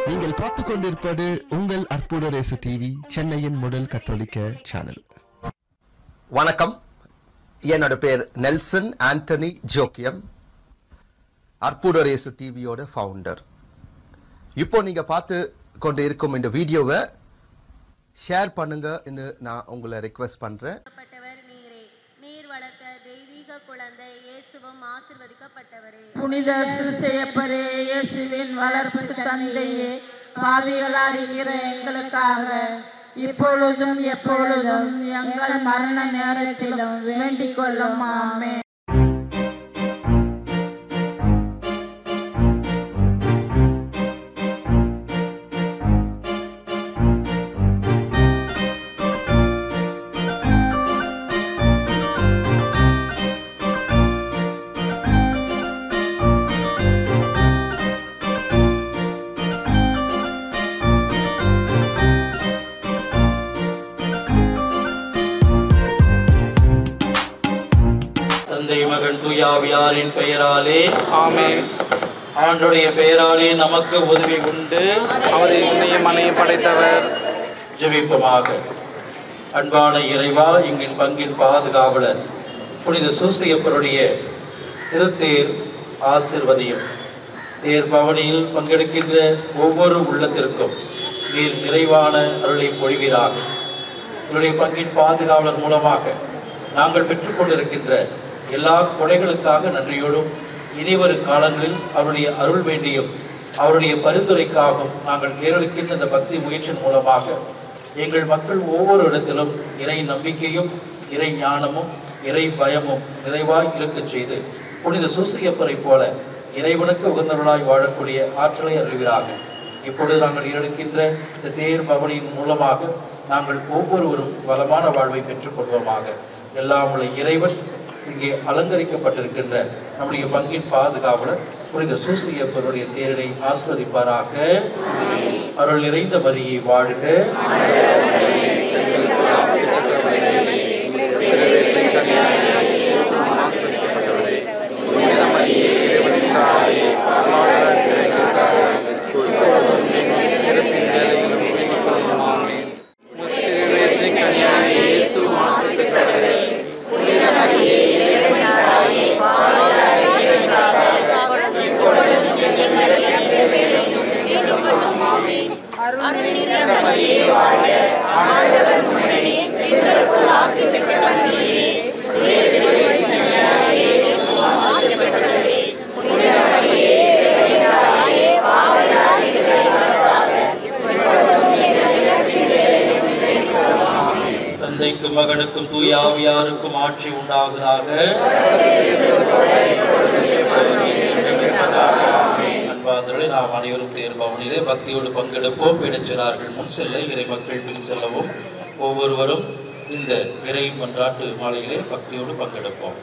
நீங்கள் பார்த்து கொண்டிருப்பது உங்கள் அற்புத ரேசு டிவி சென்னையின் முதல் கத்தோலிக்க சேனல் வணக்கம் என்னோட பேர் நெல்சன் ஆண்டனி ஜோக்கியம் அற்புதரேசு டிவியோட ஃபவுண்டர் இப்போ நீங்க பார்த்து கொண்டு இருக்கும் இந்த வீடியோவை ஷேர் பண்ணுங்க நான் உங்களை ரெக்வெஸ்ட் பண்றேன் பட்டவர் நீரே நீர் வளர்த்த தெய்வீக குழந்தை இயேசுவும் ஆசிர்வதிக்கப்பட்டவரே புனித சிறுசெய்யப்பரே இயேசுவின் வளர்ப்பு தந்தையே பாவிகளால் இருக்கிற எங்களுக்காக இப்பொழுதும் எப்பொழுதும் எங்கள் மரண நேரத்திலும் வேண்டிக் கொள்ளும் ஆமே தந்தை மகன் தூயாவியாரின் பெயராலே ஆமென் ஆண்டுடைய பெயராலே நமக்கு உதவி உண்டு அவர் இன்னையும் மனையும் படைத்தவர் ஜெபிப்பமாக அன்பான இறைவா இங்கின் பங்கின் பாதுகாவலர் புனித சூசையப்பருடைய திருத்தேர் ஆசிர்வதியும் தேர் பவனியில் பங்கெடுக்கின்ற ஒவ்வொரு உள்ளத்திற்கும் நீர் நிறைவான அருளை பொழிவீராக என்னுடைய பங்கின் பாதுகாவலர் மூலமாக நாங்கள் பெற்றுக்கொண்டிருக்கின்ற எல்லா கொடைகளுக்காக நன்றியோடும் இனிவரும் காலங்களில் அவருடைய அருள் வேண்டியும் அவருடைய பரிந்துரைக்காகவும் நாங்கள் ஏறெடுக்கின்ற இந்த பக்தி முயற்சியின் மூலமாக எங்கள் மக்கள் ஒவ்வொரு இடத்திலும் இறை நம்பிக்கையும் இறை ஞானமும் இறை பயமும் நிறைவாய் இருக்கச் செய்து புனித சூசையப்பரை போல இறைவனுக்கு உகந்தவர்களாய் வாழக்கூடிய ஆற்றலை அறிவீராக இப்பொழுது நாங்கள் இருக்கின்ற இந்த தேர் பவனியின் மூலமாக நாங்கள் ஒவ்வொருவரும் வளமான வாழ்வை பெற்றுக்கொள்வோமாக எல்லாம் உள்ள இறைவன் இங்கே அலங்கரிக்கப்பட்டிருக்கின்ற நம்முடைய பங்கின் பாதுகாவலர் புனித சூசியப்பருடைய தேரினை ஆஸ்வதிப்பாராக அருள் நிறைந்த மரியை வாழ்க தந்தைக்கும் மகனுக்கும் தூயாவியாருக்கும் ஆட்சி உண்டாகுதாக அன்பார்ந்தவர்களே நாம் அனைவரும் தேர் பவனிலே பக்தியோடு பங்கெடுப்போம் பிடிச்சினார்கள் முன் செல்ல இறை மக்கள் பின் செல்லவும் ஒவ்வொருவரும் இந்த இறை மன்றாட்டு மாலையிலே பக்தியோடு பங்கெடுப்போம்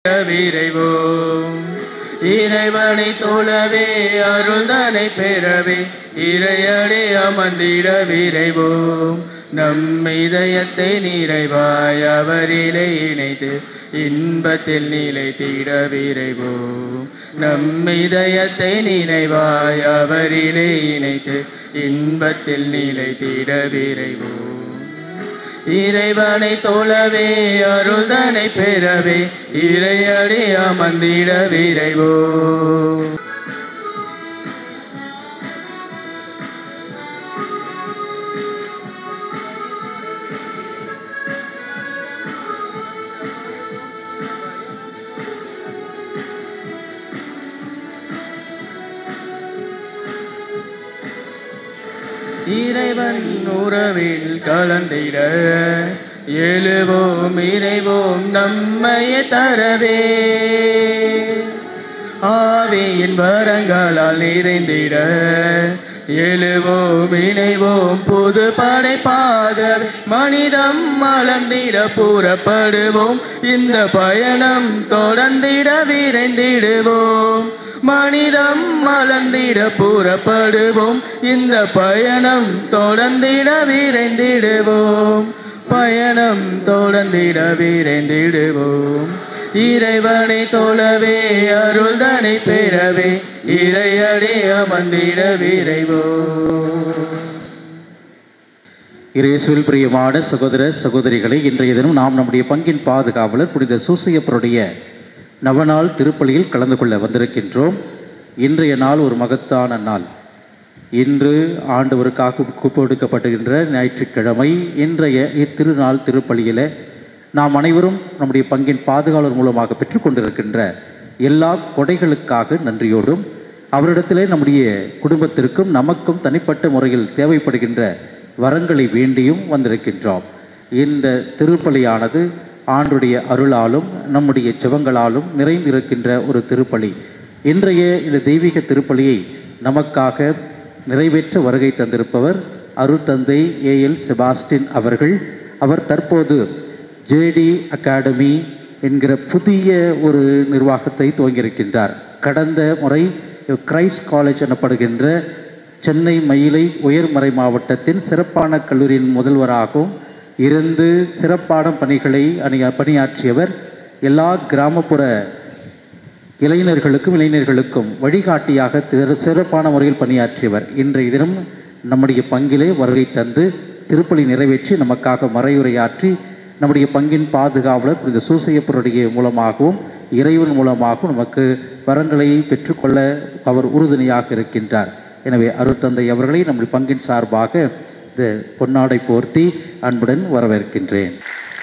விரைவோம் இறைவனை தோழவே அருள்தனை பெறவே இறையடி அமர்ந்திட விரைவோம் நம் இதயத்தை நிறைவாய் அவரிலே இணைத்து இன்பத்தில் நிலைத்திட விரைவோம் நம் இதயத்தை நினைவாய் அவரிலே இணைத்து இன்பத்தில் நிலைத்திட விரைவோம் இறைவனை தோழவே அருள்தனை பெறவே இறையடி அமர்ந்திட விரைவோ இறைவன் உறவில் கலந்திட எழுவோம் இறைவோம் நம்மையே தரவே ஆவியின் வரங்களால் நிறைந்திட எழுவோம் இணைவோம் புது படைப்பாக மனிதம் மலர்ந்திட புறப்படுவோம் இந்த பயணம் தொடர்ந்திட விரைந்திடுவோம் மனிதம் மலர்ந்திட புறப்படுவோம் இந்த பயணம் தொடர்ந்திட விரைந்திடுவோம் பயணம் தொடர்ந்திட விரைந்திடுவோம் இறைவனை தொழவே அருள்தனை பெறவே இறையடி அமர்ந்திட விரைவோம் இயேசுவில் பிரியமான சகோதர சகோதரிகளை இன்றைய தினம் நாம் நம்முடைய பங்கின் பாதுகாவலர் புனித சூசையப்பருடைய நவநாள் திருப்பலியில் கலந்து கொள்ள வந்திருக்கின்றோம் இன்றைய நாள் ஒரு மகத்தான நாள் இன்று ஆண்டவருக்காக கூப்பிடுக்கப்படுகின்ற ஞாயிற்றுக்கிழமை இன்றைய இத்திருநாள் திருப்பலியில் நாம் அனைவரும் நம்முடைய பங்கின் பாதுகாவலர் மூலமாக பெற்றுக்கொண்டிருக்கின்ற எல்லா கொடைகளுக்காக நன்றியோடும் அவரிடத்திலே நம்முடைய குடும்பத்திற்கும் நமக்கும் தனிப்பட்ட முறையில் தேவைப்படுகின்ற வரங்களை வேண்டியும் வந்திருக்கின்றோம் இந்த திருப்பலியானது ஆண்டுடைய அருளாலும் நம்முடைய ஜெபங்களாலும் நிறைந்திருக்கின்ற ஒரு திருப்பலி இன்றைய இந்த தெய்வீக திருப்பலியை நமக்காக நிறைவேற்ற வருகை தந்திருப்பவர் அருத்தந்தை ஏஎல் செபாஸ்டின் அவர்கள் அவர் தற்போது ஜேடி அகாடமி என்கிற புதிய ஒரு நிர்வாகத்தை துவங்கியிருக்கின்றார் கடந்த முறை கிரைஸ்ட் காலேஜ் எனப்படுகின்ற சென்னை மயிலை உயர்மறை மாவட்டத்தின் சிறப்பான கல்லூரியின் முதல்வராகவும் இருந்து சிறப்பான பணிகளை அணி பணியாற்றியவர் எல்லா கிராமப்புற இளைஞர்களுக்கும் இளைஞர்களுக்கும் வழிகாட்டியாக திரு- சிறப்பான முறையில் பணியாற்றியவர் இன்றைய தினம் நம்முடைய பங்கிலே வருகை தந்து திருப்பலி நிறைவேற்றி நமக்காக மறையுரையாற்றி நம்முடைய பங்கின் பாதுகாவலர் இந்த சூசையப்பருடைய மூலமாகவும் இறைவன் மூலமாகவும் நமக்கு வரங்களை பெற்றுக்கொள்ள அவர் உறுதுணையாக இருக்கின்றார் எனவே அருத்தந்தை அவர்களை நம்முடைய பங்கின் சார்பாக இந்த பொன்னாடை போர்த்தி அன்புடன் வரவேற்கின்றேன்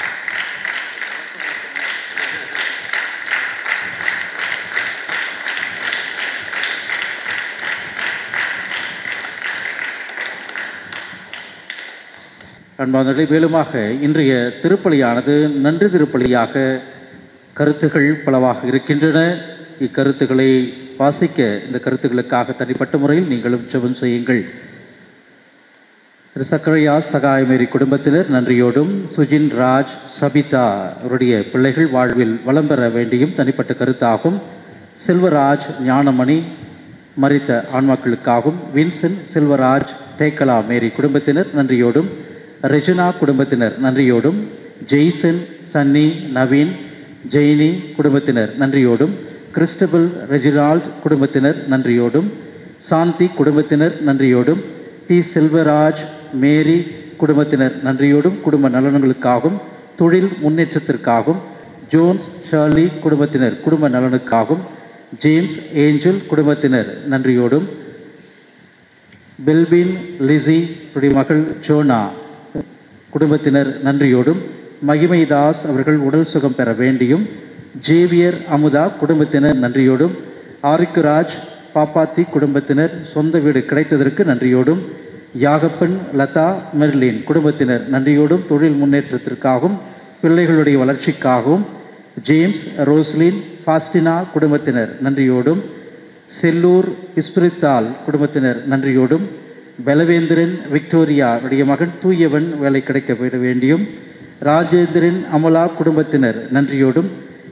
அன்பானவர்களே மேலுமாக இன்றைய திருப்பலியானது நன்றி திருப்பலியாக கருத்துகள் பலவாக இருக்கின்றன இக்கருத்துக்களை வாசிக்க இந்த கருத்துக்களுக்காக தனிப்பட்ட முறையில் நீங்களும் ஜெபம் செய்யுங்கள் திரு சக்கரையா சகாயமேரி குடும்பத்தினர் நன்றியோடும் சுஜின் ராஜ் சபிதா அவருடைய பிள்ளைகள் வாழ்வில் வளம் பெற வேண்டியும் தனிப்பட்ட கருத்தாகும் செல்வராஜ் ஞானமணி மறித்த ஆன்மாக்களுக்காகவும் வின்சென்ட் செல்வராஜ் தேக்கலா மேரி குடும்பத்தினர் நன்றியோடும் ரெஜினா குடும்பத்தினர் நன்றியோடும் ஜெய்சன் சன்னி நவீன் ஜெயினி குடும்பத்தினர் நன்றியோடும் கிறிஸ்டபல் ரெஜினால்ட் குடும்பத்தினர் நன்றியோடும் சாந்தி குடும்பத்தினர் நன்றியோடும் டி செல்வராஜ் மேரி குடும்பத்தினர் நன்றியோடும் குடும்ப நலன்களுக்காகவும் தொழில் முன்னேற்றத்திற்காகவும் ஜோன்ஸ் ஷர்லி குடும்பத்தினர் குடும்ப நலனுக்காகவும் ஜேம்ஸ் ஏஞ்சல் குடும்பத்தினர் நன்றியோடும் பெல்பின் லிசி அவருடைய மகள் ஜோனா குடும்பத்தினர் நன்றியோடும் மகிமைதாஸ் அவர்கள் உடல் சுகம் பெற வேண்டியும் ஜேவியர் அமுதா குடும்பத்தினர் நன்றியோடும் ஆரிக்குராஜ் பாப்பாத்தி குடும்பத்தினர் சொந்த வீடு கிடைத்ததற்கு நன்றியோடும் யாகப்பன் லதா மெர்லின் குடும்பத்தினர் நன்றியோடும் தொழில் முன்னேற்றத்திற்காகவும் பிள்ளைகளுடைய வளர்ச்சிக்காகவும் ஜேம்ஸ் ரோஸ்லின் ஃபாஸ்டினா குடும்பத்தினர் நன்றியோடும் செல்லூர் இஸ்பிரித்தால் குடும்பத்தினர் நன்றியோடும் பலவேந்திரன் விக்டோரியா அவருடைய மகன் தூயவன் வேலை கிடைக்க விட வேண்டியும் ராஜேந்திரன் அமலா குடும்பத்தினர் நன்றியோடும்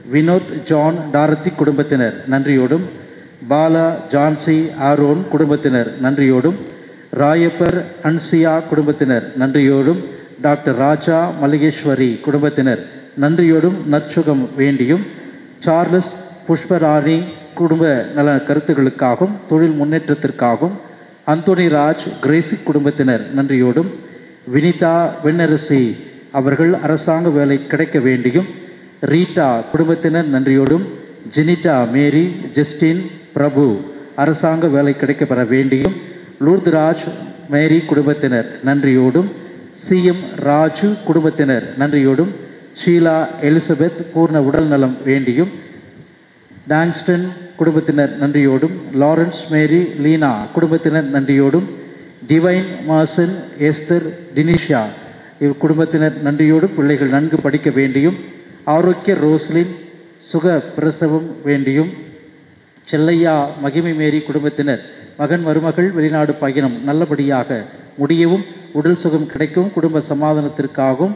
வினோத் ஜான் டாரத்தி குடும்பத்தினர் நன்றியோடும் பாலா ஜான்சி ஆரோன் குடும்பத்தினர் நன்றியோடும் ராயப்பர் அன்சியா குடும்பத்தினர் நன்றியோடும் டாக்டர் ராஜா மல்லிகேஸ்வரி குடும்பத்தினர் நன்றியோடும் நற்சுகம் வேண்டியும் சார்லஸ் புஷ்பராணி குடும்ப நல கருத்துக்களுக்காகவும் தொழில் முன்னேற்றத்திற்காகவும் அந்தோனி ராஜ் கிரேசி குடும்பத்தினர் நன்றியோடும் வினிதா வெண்ணரசி அவர்கள் அரசாங்க வேலை கிடைக்க வேண்டியும் ரீட்டா குடும்பத்தினர் நன்றியோடும் ஜெனிட்டா மேரி ஜஸ்டின் பிரபு அரசாங்க வேலை கிடைக்கப்பெற வேண்டியும் லூர்துராஜ் மேரி குடும்பத்தினர் நன்றியோடும் சிஎம் ராஜு குடும்பத்தினர் நன்றியோடும் ஷீலா எலிசபெத் பூர்ண உடல் நலம் வேண்டியும் டாங்ஸ்டன் குடும்பத்தினர் நன்றியோடும் லாரன்ஸ் மேரி லீனா குடும்பத்தினர் நன்றியோடும் டிவைன் மாசன் எஸ்தர் டினிஷா இவ் குடும்பத்தினர் நன்றியோடும் பிள்ளைகள் நன்கு படிக்க வேண்டியும் ஆரோக்கிய ரோஸ்லின் சுக பிரசவம் வேண்டியும் செல்லையா மகிமை மேரி குடும்பத்தினர் மகன் மருமகள் வெளிநாடு பயணம் நல்லபடியாக முடியவும் உடல் சுகம் கிடைக்கவும் குடும்ப சமாதானத்திற்காகவும்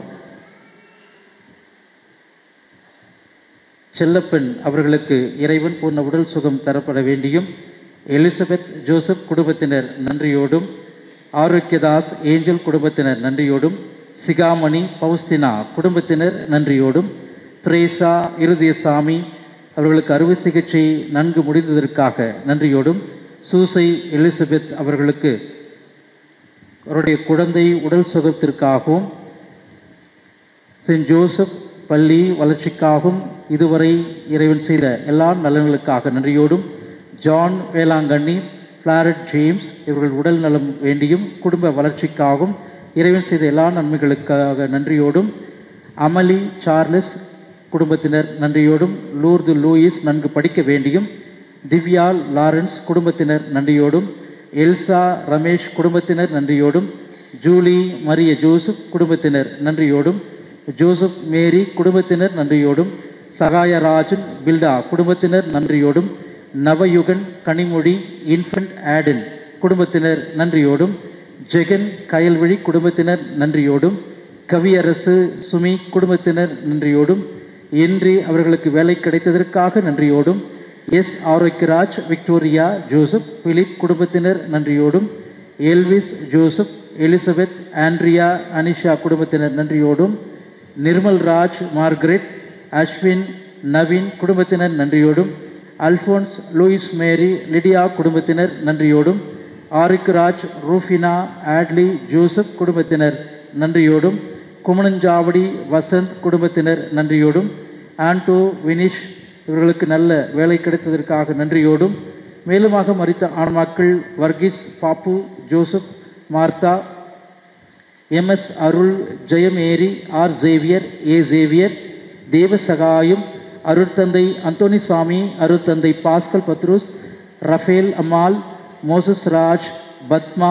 செல்லப்பெண் அவர்களுக்கு இறைவன் பூர்ண உடல் சுகம் தரப்பட வேண்டியும் எலிசபெத் ஜோசப் குடும்பத்தினர் நன்றியோடும் ஆரோக்கியதாஸ் ஏஞ்சல் குடும்பத்தினர் நன்றியோடும் சிகாமணி பௌஸ்தினா குடும்பத்தினர் நன்றியோடும் த்ரேசா இருதயசாமி அவர்களுக்கு அறுவை சிகிச்சை நன்கு முடிந்ததற்காக நன்றியோடும் சூசை எலிசபெத் அவர்களுக்கு அவருடைய குழந்தை உடல் சுகத்திற்காகவும் செயின்ட் ஜோசப் பள்ளி வளர்ச்சிக்காகவும் இதுவரை இறைவன் செய்த எல்லா நலன்களுக்காக நன்றியோடும் ஜான் வேளாங்கண்ணி பிளாரட் ஜேம்ஸ் இவர்கள் உடல் நலம் வேண்டியும் குடும்ப வளர்ச்சிக்காகவும் இறைவன் செய்த எல்லா நன்மைகளுக்காக நன்றியோடும் அமலி சார்லஸ் குடும்பத்தினர் நன்றியோடும் லூர்து லூயிஸ் நன்கு படிக்க வேண்டியும் திவ்யா லாரன்ஸ் குடும்பத்தினர் நன்றியோடும் எல்சா ரமேஷ் குடும்பத்தினர் நன்றியோடும் ஜூலி மரிய ஜோசப் குடும்பத்தினர் நன்றியோடும் ஜோசப் மேரி குடும்பத்தினர் நன்றியோடும் சகாயராஜன் பில்டா குடும்பத்தினர் நன்றியோடும் நவயுகன் கனிமொழி இன்ஃபன்ட் ஆடன் குடும்பத்தினர் நன்றியோடும் ஜெகன் கயல்வழி குடும்பத்தினர் நன்றியோடும் கவியரசு சுமி குடும்பத்தினர் நன்றியோடும் என்று அவர்களுக்கு வேலை கிடைத்ததற்காக நன்றியோடும் S Arokiaraj Victoria Joseph Philip குடும்பத்தினர் நன்றியோடும் Elvis Joseph Elizabeth Andrea Anisha குடும்பத்தினர் நன்றியோடும் நிர்மல் ராஜ் மார்கரெட் அஸ்வின் நவீன் குடும்பத்தினர் நன்றியோடும் அல்ஃபோன்ஸ் லூயிஸ் மேரி லிடியா குடும்பத்தினர் நன்றியோடும் ஆரிக்ராஜ் ரூஃபினா ஆட்லி ஜோசப் குடும்பத்தினர் நன்றியோடும் குமணஞ்சாவடி வசந்த் குடும்பத்தினர் நன்றியோடும் ஆண்டோ வினிஷ் இவர்களுக்கு நல்ல வேலை கிடைத்ததற்காக நன்றியோடும் மேலுமாக மறித்த ஆன்மாக்கள் Varghese Pappu Joseph Martha MS Arul Jayamary R Xavier A Xavier Devasahayam அருட்தந்தை அந்தோனிசாமி அருட்தந்தை பாஸ்கல் பத்ரூஸ் ரஃபேல் அம்மாள் மோசஸ் ராஜ் பத்மா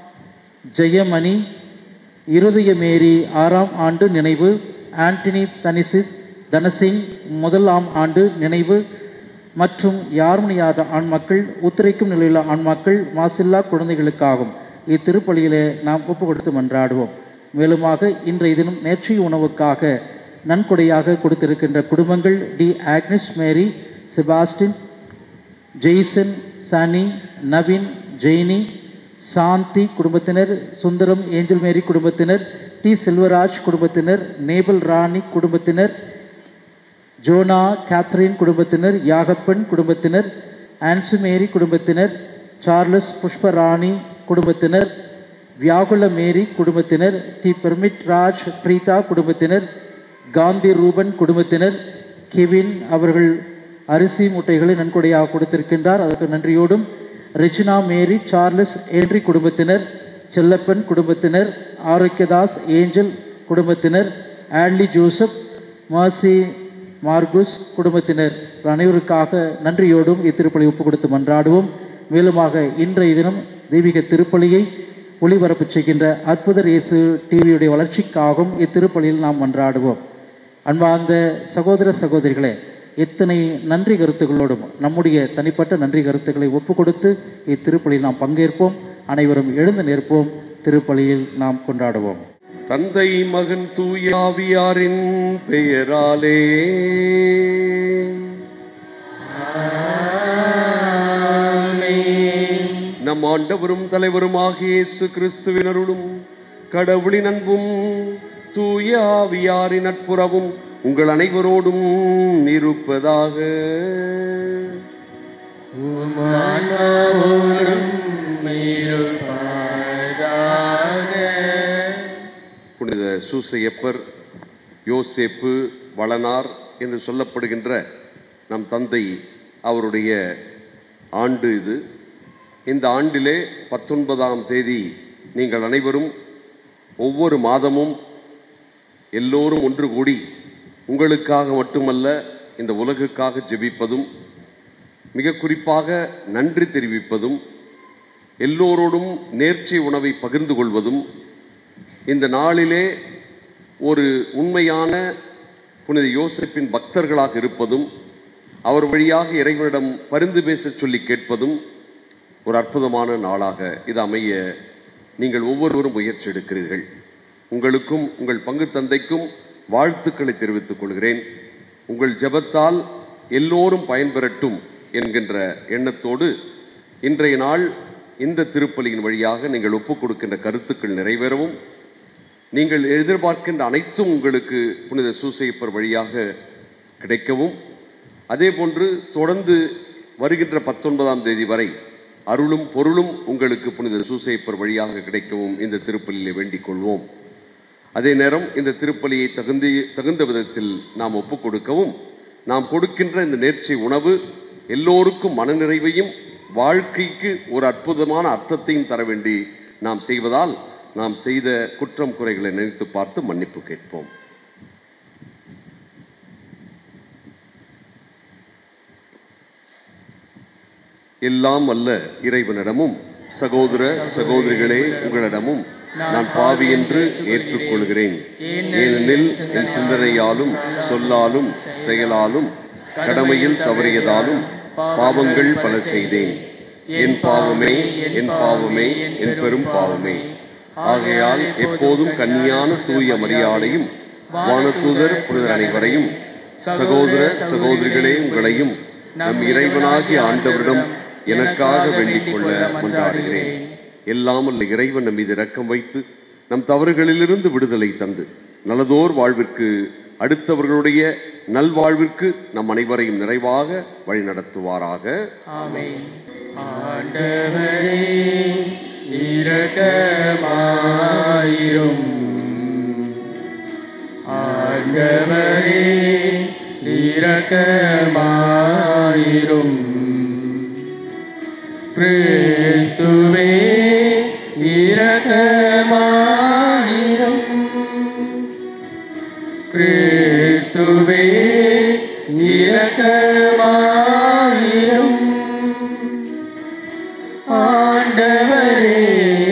ஜெயமணி இருதயமேரி ஆறாம் ஆண்டு நினைவு ஆண்டனி தனிசிஸ் தனசிங் முதலாம் ஆண்டு நினைவு மற்றும் யார்மணியாத ஆண்மக்கள் உத்திரைக்கும் நிலையுள்ள ஆண்மக்கள் மாசில்லா குழந்தைகளுக்காகும் இத்திருப்பலியிலே நாம் ஒப்பு கொடுத்து மன்றாடுவோம் மேலுமாக இன்றைய தினம் நேற்றைய உணவுக்காக நன்கொடையாக கொடுத்திருக்கின்ற குடும்பங்கள் T Agnes Mary Sebastian Jason சனி நவீன் ஜெய்னி சாந்தி குடும்பத்தினர் சுந்தரம் ஏஞ்சல் மேரி குடும்பத்தினர் டி செல்வராஜ் குடும்பத்தினர் நேபல் ராணி குடும்பத்தினர் ஜோனா கேத்ரின் குடும்பத்தினர் யாகப்பன் குடும்பத்தினர் ஆன்சு மேரி குடும்பத்தினர் சார்லஸ் புஷ்பராணி குடும்பத்தினர் வியாகுல மேரி குடும்பத்தினர் டி பெர்மிட் ராஜ் பிரீதா குடும்பத்தினர் காந்தி ரூபன் குடும்பத்தினர் கெவின் அவர்கள் அரிசி முட்டைகளை நன்கொடையாக கொடுத்திருக்கின்றார் அதற்கு நன்றியோடும் ரெஜினா மேரி சார்லஸ் ஏன்றி குடும்பத்தினர் செல்லப்பன் குடும்பத்தினர் ஆரோக்கியதாஸ் ஏஞ்சல் குடும்பத்தினர் ஆன்லி ஜோசப் மாசி மார்குஸ் குடும்பத்தினர் அனைவருக்காக நன்றியோடும் இத்திருப்பலி ஒப்பு கொடுத்து மன்றாடுவோம் மேலுமாக இன்றைய தினம் தெய்வீக திருப்பலியை ஒளிபரப்பு செய்கின்ற அற்புதர் இயேசு டிவியுடைய வளர்ச்சிக்காகவும் இத்திருப்பலியில் நாம் மன்றாடுவோம் அன்பார்ந்த சகோதர சகோதரிகளே எத்தனை நன்றி கருத்துக்களோடும் நம்முடைய தனிப்பட்ட நன்றி கருத்துக்களை ஒப்பு கொடுத்து இத்திருப்பலியில் நாம் பங்கேற்போம் அனைவரும் எழுந்து நிற்போம் திருப்பலியில் நாம் கொண்டாடுவோம் தந்தை மகன் தூயாவியாரின் பெயராலே நம் ஆண்டவரும் தலைவருமாகிய இயேசு கிறிஸ்துவின் அருளும் கடவுளின் அன்பும் தூய ஆவியாரின் நட்புறவும் உங்கள் அனைவரோடும் இருப்பதாக புனித சூசையப்பர் யோசேப்பு வளனார் என்று சொல்லப்படுகின்ற நம் தந்தை அவருடைய ஆண்டு இது இந்த ஆண்டிலே பத்தொன்பதாம் தேதி நீங்கள் அனைவரும் ஒவ்வொரு மாதமும் எல்லோரும் ஒன்று கூடி உங்களுக்காக மட்டுமல்ல இந்த உலகுக்காக ஜெபிப்பதும் மிக குறிப்பாக நன்றி தெரிவிப்பதும் எல்லோரோடும் நேர்ச்சி உணவை பகிர்ந்து கொள்வதும் இந்த நாளிலே ஒரு உண்மையான புனித யோசிப்பின் பக்தர்களாக இருப்பதும் அவர் வழியாக இறைவனிடம் பரிந்து பேசச் சொல்லி கேட்பதும் ஒரு அற்புதமான நாளாக இது அமைய நீங்கள் ஒவ்வொருவரும் முயற்சி எடுக்கிறீர்கள் உங்களுக்கும் உங்கள் பங்கு தந்தைக்கும் வாழ்த்துக்களை தெரிவித்துக் கொள்கிறேன் உங்கள் ஜெபத்தால் எல்லோரும் பயன்பெறட்டும் என்கின்ற எண்ணத்தோடு இன்றைய நாள் இந்த திருப்பலியின் வழியாக நீங்கள் ஒப்புக் கொடுக்கின்ற கருத்துக்கள் நிறைவேறவும் நீங்கள் எதிர்பார்க்கின்ற அனைத்தும் உங்களுக்கு புனித சூசையப்பர் வழியாக கிடைக்கவும் அதே போன்று தொடர்ந்து வருகின்ற பத்தொன்பதாம் தேதி வரை அருளும் பொருளும் உங்களுக்கு புனித சூசையப்பர் வழியாக கிடைக்கவும் இந்த திருப்பலியிலே வேண்டிக் கொள்வோம் அதே நேரம் இந்த திருப்பலியை தகுந்த தகுந்த விதத்தில் நாம் ஒப்புக் கொடுக்கவும் நாம் கொடுக்கின்ற இந்த நேர்ச்சி உணவு எல்லோருக்கும் மனநிறைவையும் வாழ்க்கைக்கு ஒரு அற்புதமான அர்த்தத்தையும் தர வேண்டி நாம் செய்வதால் நாம் செய்த குற்றம் குறைகளை நினைத்து பார்த்து மன்னிப்பு கேட்போம் எல்லாம் அல்ல இறைவனிடமும் சகோதர சகோதரிகளே உங்களிடமும் நான் பாவி என்று ஏற்றுக்கொள்கிறேன் ஏனெனில் என் சிந்தனையாலும் சொல்லாலும் செயலாலும் கடமையில் தவறியதாலும் பாவங்கள் பல செய்தேன் என் பாவமே என் பாவமே என் பெரும் பாவமே ஆகையால் எப்போதும் கன்னியான தூய மரியாதையும் வானதூதர் புனிதர் அனைவரையும் சகோதர சகோதரிகளே உங்களையும் நம் இறைவனாகிய ஆண்டவரிடம் எனக்காக வேண்டிக் கொள்ள கொண்டாடுகிறேன் எல்லாம் அல்ல இறைவன் நம் மீது இரக்கம் வைத்து நம் தவறுகளிலிருந்து விடுதலை தந்து நல்லதோர் வாழ்விற்கு அடுத்தவர்களுடைய நல்வாழ்விற்கு நம் அனைவரையும் நிறைவாக வழி நடத்துவாராக ஆமென் ஆண்டவரே இரக்கமாயிரும் ஆண்டவரே இரக்கமாயிரும் கிறிஸ்துவே இரக்கமாயிரும் கிறிஸ்துவே இரக்கமாயிரும் ஆண்டவரே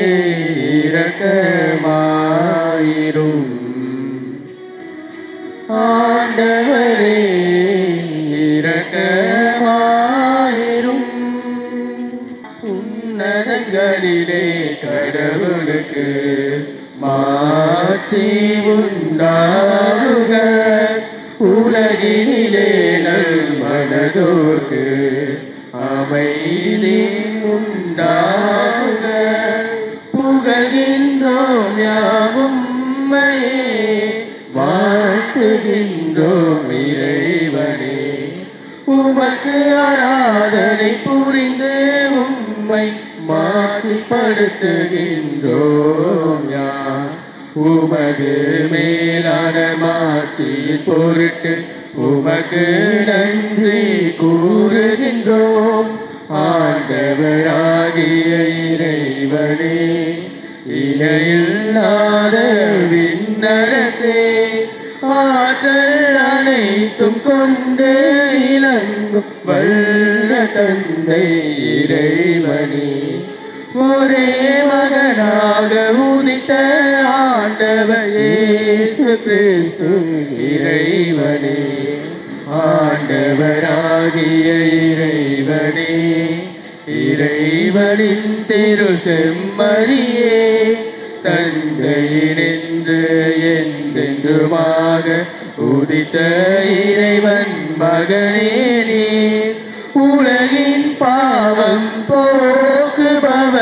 இரக்கமாயிரும் ஆண்டவரே இரக்கமாயிரும் உன்னதங்களிலே கடவுளுக்கு மாட்சி உண்டாகுக உலகினிலே நல் மனதோர்க்கு அமைதி உண்டாகுக புகழ்கின்றோம் யாவும் உம்மையே வாழ்த்துகின்றோம் இறைவனே உமக்கு ஆராதனை புரிந்து உம்மை மாற்றிப்படுத்துகின்றோம் யான் உமது மேலான மாட்சியின் பொருட்டு உமக்கு நன்றி கூறுகின்றோம் ஆண்டவராகிய இறைவனே இணையில்லாத விண்ணரசே ஆற்றல் அனைத்தும் கொண்டு இளங்கும் வல்ல தந்தை இறைவனே ஒரே மகனாக உதித்த ஆண்டவர் இயேசு கிறிஸ்து இறைவனே ஆண்டவராகிய இறைவனே இறைவனின் திரு செம்மறியே தந்தையினின்று என்றென்றுமாக உதித்த இறைவன் மகனே நீ உலகின் பாவம் போக்குபவரே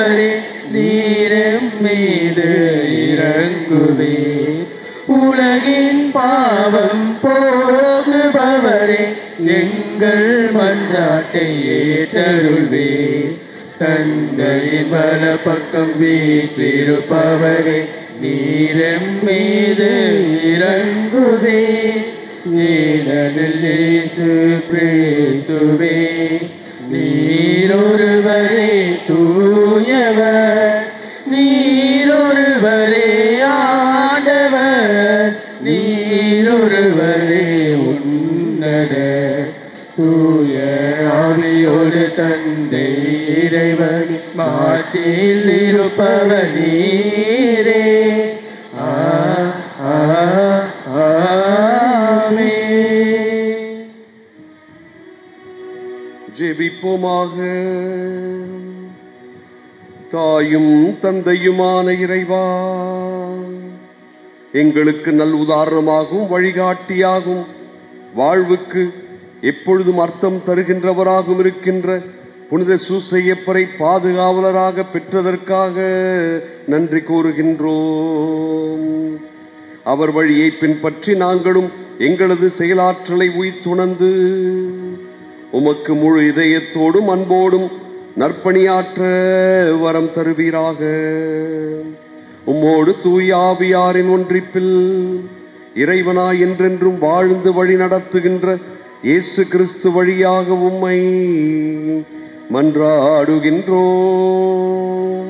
பாவம் போகுபவரே எங்கள் மன்றாட்டை ஏற்றருள்வே தந்தையின் வல பக்கம் வீற்றிருப்பவரே நீரம் மீது இறங்குவே ஏனெனில் இயேசு கிறிஸ்துவே நீரொருவரே தூயவர் நீரொருவரே ஆண்டவர் நீரொருவரே உன்னத தூய ஆவியோடு தந்தை இறைவன் மாற்றில் இருப்பவர் நீரே ஆ ஆ ஆமென். ஜெபிப்போமாக தாயும் தந்தையுமான இறைவா எங்களுக்கு நல் உதாரணமாகவும் வழிகாட்டியாகும் வாழ்வுக்கு எப்பொழுதும் அர்த்தம் தருகின்றவராகவும் இருக்கின்ற புனித சூசையப்பரை பாதுகாவலராக பெற்றதற்காக நன்றி கூறுகின்றோம் அவர் வழியை பின்பற்றி நாங்களும் எங்களது செயலாற்றலை உய்த்துணர்ந்து உமக்கு முழு இதயத்தோடும் அன்போடும் நற்பணியாற்ற வரம் தருவீராக உம்மோடு தூய ஆவியாரின் ஒன்றிப்பில் இறைவனாய் என்றென்றும் வாழ்ந்து வழி நடத்துகின்ற இயேசு கிறிஸ்து வழியாக உம்மை மன்றாடுகின்றோம்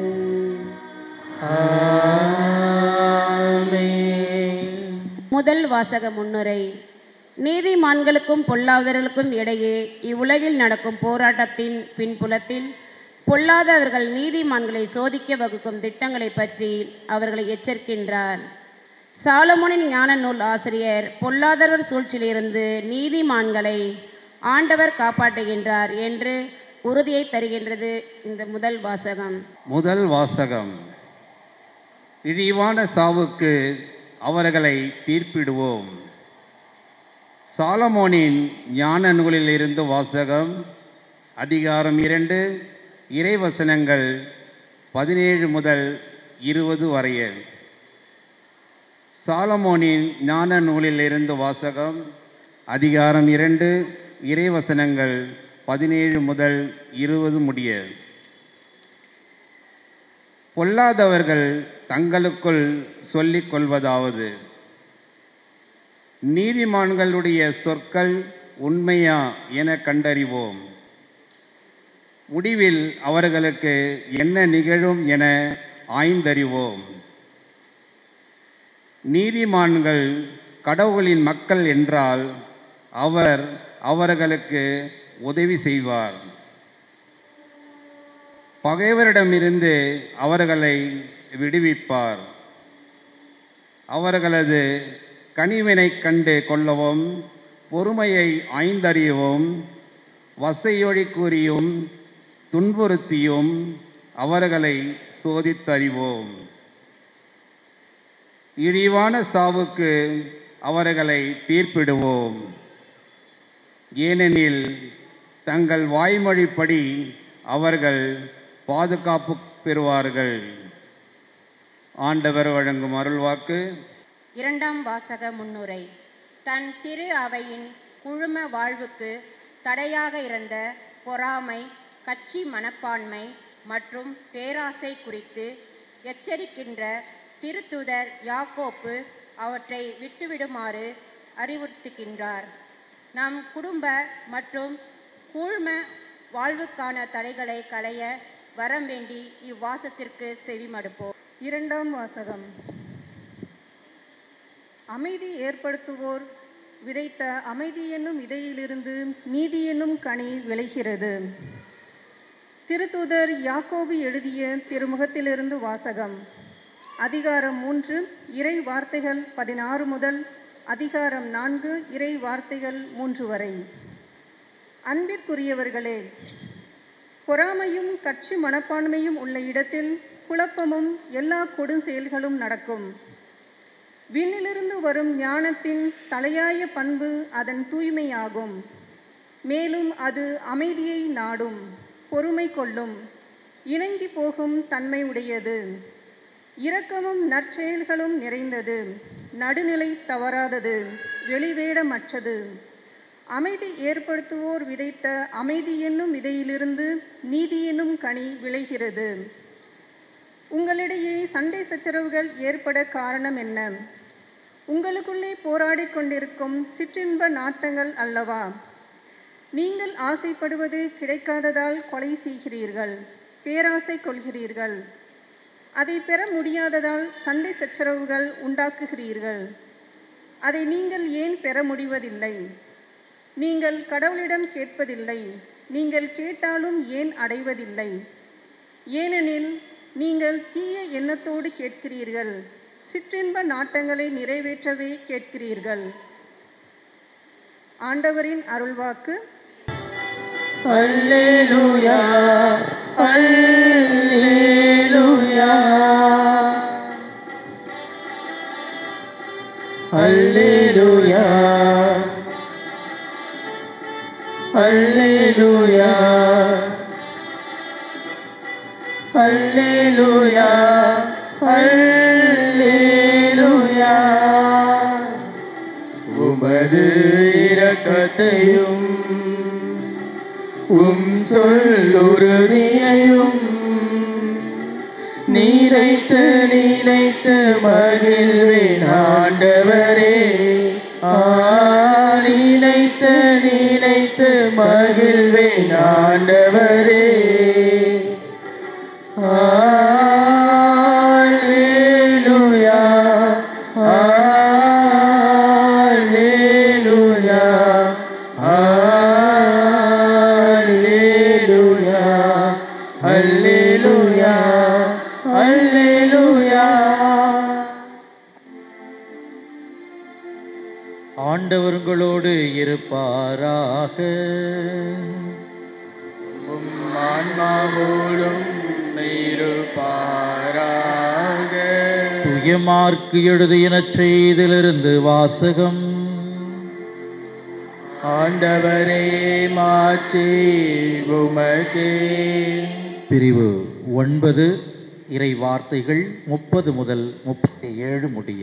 முதல் வாசக முன்னுரை நீதிமான்களுக்கும் பொல்லாதவர்களுக்கும் இடையே இவ்வுலகில் நடக்கும் போராட்டத்தின் பின்புலத்தில் பொல்லாதவர்கள் நீதிமான்களை சோதிக்க வகுக்கும் திட்டங்களை பற்றி அவர்களை எச்சரிக்கின்றார் சாலமோனின் ஞான நூல் ஆசிரியர் பொல்லாதவர் சூழ்ச்சியிலிருந்து நீதிமான்களை ஆண்டவர் காப்பாற்றுகின்றார் என்று உறுதியை தருகின்றது இந்த முதல் வாசகம் முதல் வாசகம் இழிவான சாவுக்கு அவர்களை தீர்ப்பிடுவோம் சாலமோனின் ஞான நூலிலிருந்து வாசகம் அதிகாரம் இரண்டு இறைவசனங்கள் பதினேழு முதல் இருபது வரைய சாலமோனின் ஞான நூலிலிருந்து வாசகம் அதிகாரம் இரண்டு இறைவசனங்கள் பதினேழு முதல் இருபது முடிய பொல்லாதவர்கள் தங்களுக்குள் சொல்லிக் கொள்வதாவது நீதிமான்களுடைய சொற்கள் உண்மையா என கண்டறிவோம் முடிவில் அவர்களுக்கு என்ன நிகழும் என ஆய்ந்தறிவோம் நீதிமான்கள் கடவுளின் மக்கள் என்றால் அவர் அவர்களுக்கு உதவி செய்வார் பகைவரிடமிருந்து அவர்களை விடுவிப்பார் அவர்களது கனிவினை கண்டு கொள்ளவும் பொறுமையை ஆய்ந்தறியவும் வசையொழி கூறியும் துன்புறுத்தியும் அவர்களை சோதித்தறிவோம் இழிவான சாவுக்கு அவர்களை தீர்ப்பிடுவோம் ஏனெனில் தங்கள் வாய்மொழிப்படி அவர்கள் பாதுகாப்பு பெறுவார்கள் ஆண்டவர் வழங்கும் அருள்வாக்கு இரண்டாம் வாசக முன்னுரை தன் திரு அவையின் குழும வாழ்வுக்கு தடையாக இருந்த பொறாமை கட்சி மனப்பான்மை மற்றும் பேராசை குறித்து எச்சரிக்கின்ற திருத்துதர் யாக்கோப்பு அவற்றை விட்டுவிடுமாறு அறிவுறுத்துகின்றார் நம் குடும்ப மற்றும் கூழ்ம வாழ்வுக்கான தடைகளை களைய வரம் வேண்டி இவ்வாசத்திற்கு செவிமடுப்போம் இரண்டாம் வாசகம் அமைதி ஏற்படுத்துவோர் விதைத்த அமைதி என்னும் விதையிலிருந்து நீதி என்னும் கனி விளைகிறது திருத்தூதர் யாக்கோபு எழுதிய திருமுகத்திலிருந்து வாசகம் அதிகாரம் மூன்று இறை வார்த்தைகள் பதினாறு முதல் அதிகாரம் நான்கு இறை வார்த்தைகள் மூன்று வரை அன்பிற்குரியவர்களே பொறாமையும் கட்சி மனப்பான்மையும் உள்ள இடத்தில் குழப்பமும் எல்லா கொடுஞ்செயல்களும் நடக்கும் விண்ணிலிருந்து வரும் ஞானத்தின் தலையாய பண்பு அதன் தூய்மையாகும் மேலும் அது அமைதியை நாடும் பொறுமை கொள்ளும் இணங்கி போகும் தன்மை உடையது இரக்கமும் நற்செயல்களும் நிறைந்தது நடுநிலை தவறாதது வெளிவேடமற்றது அமைதி ஏற்படுத்துவோர் விதைத்த அமைதி என்னும் விதையிலிருந்து நீதி என்னும் கனி விளைகிறது உங்களிடையே சண்டை சச்சரவுகள் ஏற்பட காரணம் என்ன உங்களுக்குள்ளே போராடிக் கொண்டிருக்கும் சிற்றின்ப நாட்டங்கள் அல்லவா நீங்கள் ஆசைப்படுவது கிடைக்காததால் கொலை செய்கிறீர்கள் பேராசை கொள்கிறீர்கள் அதை பெற முடியாததால் சண்டை சச்சரவுகள் உண்டாக்குகிறீர்கள் அதை நீங்கள் ஏன் பெற முடிவதில்லை நீங்கள் கடவுளிடம் கேட்பதில்லை நீங்கள் கேட்டாலும் ஏன் அடைவதில்லை ஏனெனில் நீங்கள் தீய எண்ணத்தோடு கேட்கிறீர்கள் சிற்றின்ப நாட்டங்களை நிறைவேற்றவே கேட்கிறீர்கள் ஆண்டவரின் அருள்வாக்கு அல்லேலூயா அல்லேலூயா அல்லேலூயா அல்லேலூயா அல்லேலூயா அல்லேலூயா உமது இரக்கத்தையும் உம் சொல்லுறுதியையும் நீரைத்து நீரைத்து மகிழ்வேன் ஆண்டவரே ஆ நீனைத்து நீனைத்து மகிழ்வேன் ஆண்டவரே அல்லேலூயா அல்லேலூயா அல்லேலூயா அல்லேலூயா அல்லேலூயா ஆண்டவர்களோடு இருப்பாராக உம் ஆன்மாவோடும் இருப்பாராக துயமார்க்கு எழுதின செய்திலிருந்து வாசகம் ஆண்டவரே மாச்சி உமக்கே பிரிவு ஒன்பது இறை வார்த்தைகள் முப்பது முதல் முப்பத்தி ஏழு முடிய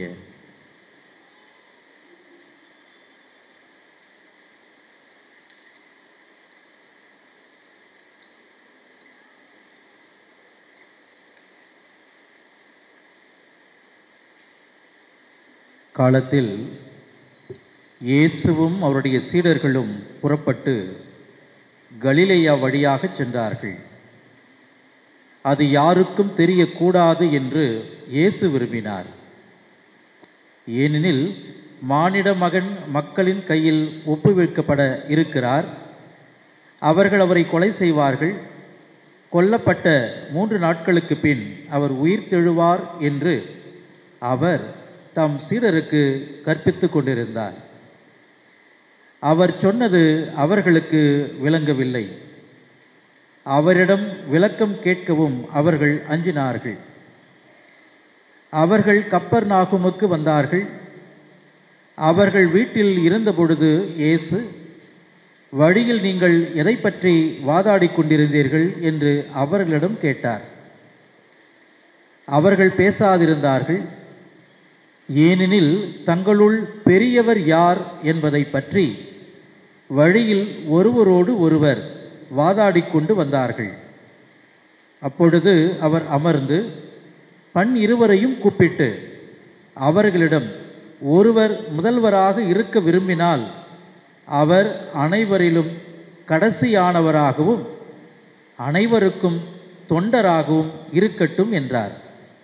காலத்தில் இயேசுவும் அவருடைய சீடர்களும் புறப்பட்டு கலிலேயா வழியாகச் சென்றார்கள் அது யாருக்கும் தெரியக்கூடாது என்று இயேசு விரும்பினார் ஏனெனில் மானிட மகன் மக்களின் கையில் ஒப்புவிக்கப்பட இருக்கிறார் அவர்கள் அவரை கொலை செய்வார்கள் கொல்லப்பட்ட மூன்று நாட்களுக்கு பின் அவர் உயிர் தெழுவார் என்று அவர் தம் சீடருக்கு கற்பித்து கொண்டிருந்தார் அவர் சொன்னது அவர்களுக்கு விளங்கவில்லை அவரிடம் விளக்கம் கேட்கவும் அவர்கள் அஞ்சினார்கள் அவர்கள் கப்பர் நாகுமுக்கு வந்தார்கள் அவர்கள் வீட்டில் இருந்தபொழுது இயேசு வழியில் நீங்கள் எதை பற்றி வாதாடிக் கொண்டிருந்தீர்கள் என்று அவர்களிடம் கேட்டார் அவர்கள் பேசாதிருந்தார்கள் ஏனெனில் தங்களுள் பெரியவர் யார் என்பதை பற்றி வழியில் ஒருவரோடு ஒருவர் வாதாடிக் கொண்டு வந்தார்கள் அப்பொழுது அவர் அமர்ந்து பண் இருவரையும் கூப்பிட்டு அவர்களிடம் ஒருவர் முதல்வராக இருக்க விரும்பினால் அவர் அனைவரிலும் கடைசியானவராகவும் அனைவருக்கும் தொண்டராகவும் இருக்கட்டும் என்றார்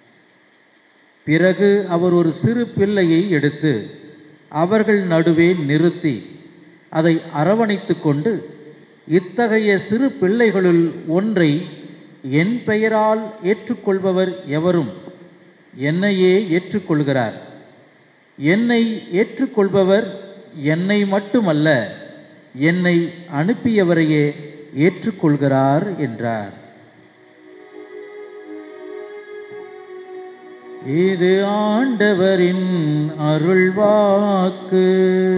பிறகு அவர் ஒரு சிறு பிள்ளையை எடுத்து அவர்கள் நடுவே நிறுத்தி அதை அரவணைத்து கொண்டு இத்தகைய சிறு பிள்ளைகளுள் ஒன்றை என் பெயரால் ஏற்றுக்கொள்பவர் எவரும் என்னையே ஏற்றுக்கொள்கிறார் என்னை ஏற்றுக்கொள்பவர் என்னை மட்டுமல்ல என்னை அனுப்பியவரையே ஏற்றுக்கொள்கிறார் என்றார் இது ஆண்டவரின் அருள்வாக்கு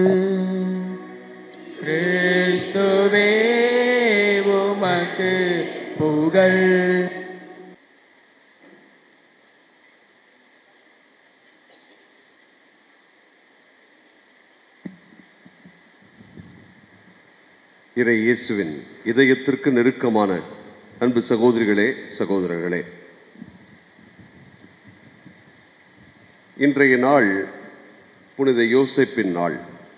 கிறிஸ்துவே உமக்கு புகழ் இறை இயேசுவின் இதயத்திற்கு நெருக்கமான அன்பு சகோதரிகளே சகோதரர்களே இன்றைய நாள் புனித யோசேப்பின் நாள்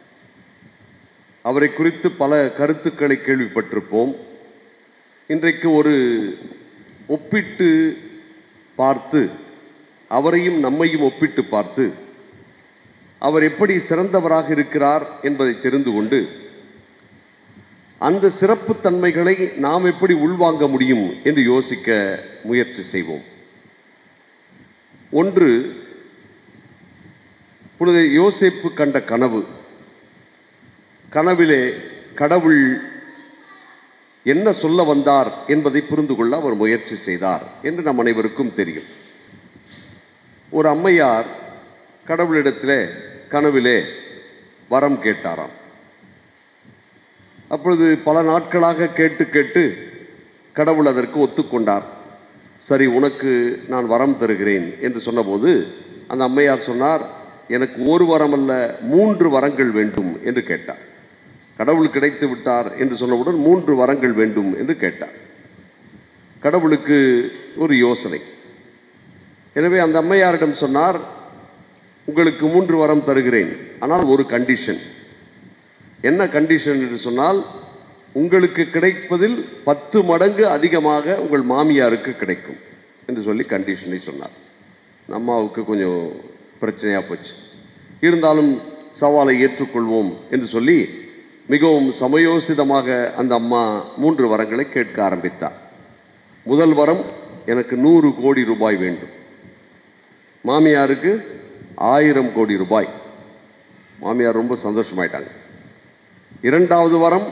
அவரை குறித்து பல கருத்துக்களை கேள்விப்பட்டிருப்போம் இன்றைக்கு ஒரு ஒப்பிட்டு பார்த்து அவரையும் நம்மையும் ஒப்பிட்டு பார்த்து அவர் எப்படி சிறந்தவராக இருக்கிறார் என்பதை தெரிந்து கொண்டு அந்த சிறப்பு தன்மைகளை நாம் எப்படி உள்வாங்க முடியும் என்று யோசிக்க முயற்சி செய்வோம் ஒன்று புனித யோசேப்பு கண்ட கனவு கனவிலே கடவுள் என்ன சொல்ல வந்தார் என்பதை புரிந்து கொள்ள அவர் முயற்சி செய்தார் என்று நம் அனைவருக்கும் தெரியும் ஒரு அம்மையார் கடவுளிடத்திலே கனவிலே வரம் கேட்டாராம் அப்பொழுது பல நாட்களாக கேட்டு கேட்டு கடவுள் அதற்கு ஒத்துக்கொண்டார் சரி உனக்கு நான் வரம் தருகிறேன் என்று சொன்னபோது அந்த அம்மையார் சொன்னார் எனக்கு ஒரு வரம் அல்ல மூன்று வரங்கள் வேண்டும் என்று கேட்டார் கடவுள் கிடைத்து விட்டார் என்று சொன்னவுடன் மூன்று வரங்கள் வேண்டும் என்று கேட்டார் கடவுளுக்கு ஒரு யோசனை எனவே அந்த அம்மையாரிடம் சொன்னார் உங்களுக்கு மூன்று வரம் தருகிறேன் ஆனால் ஒரு கண்டிஷன் என்ன கண்டிஷன் என்று சொன்னால் உங்களுக்கு கிடைப்பதில் பத்து மடங்கு அதிகமாக உங்கள் மாமியாருக்கு கிடைக்கும் என்று சொல்லி கண்டிஷனை சொன்னார் அம்மாவுக்கு கொஞ்சம் பிரச்சனையாக போச்சு இருந்தாலும் சவாலை ஏற்றுக்கொள்வோம் என்று சொல்லி மிகவும் சமயோசிதமாக அந்த அம்மா மூன்று வரங்களை கேட்க ஆரம்பித்தார் முதல் வரம் எனக்கு நூறு கோடி ரூபாய் வேண்டும் மாமியாருக்கு ஆயிரம் கோடி ரூபாய் மாமியார் ரொம்ப சந்தோஷமாயிட்டாங்க இரண்டாவது வரம்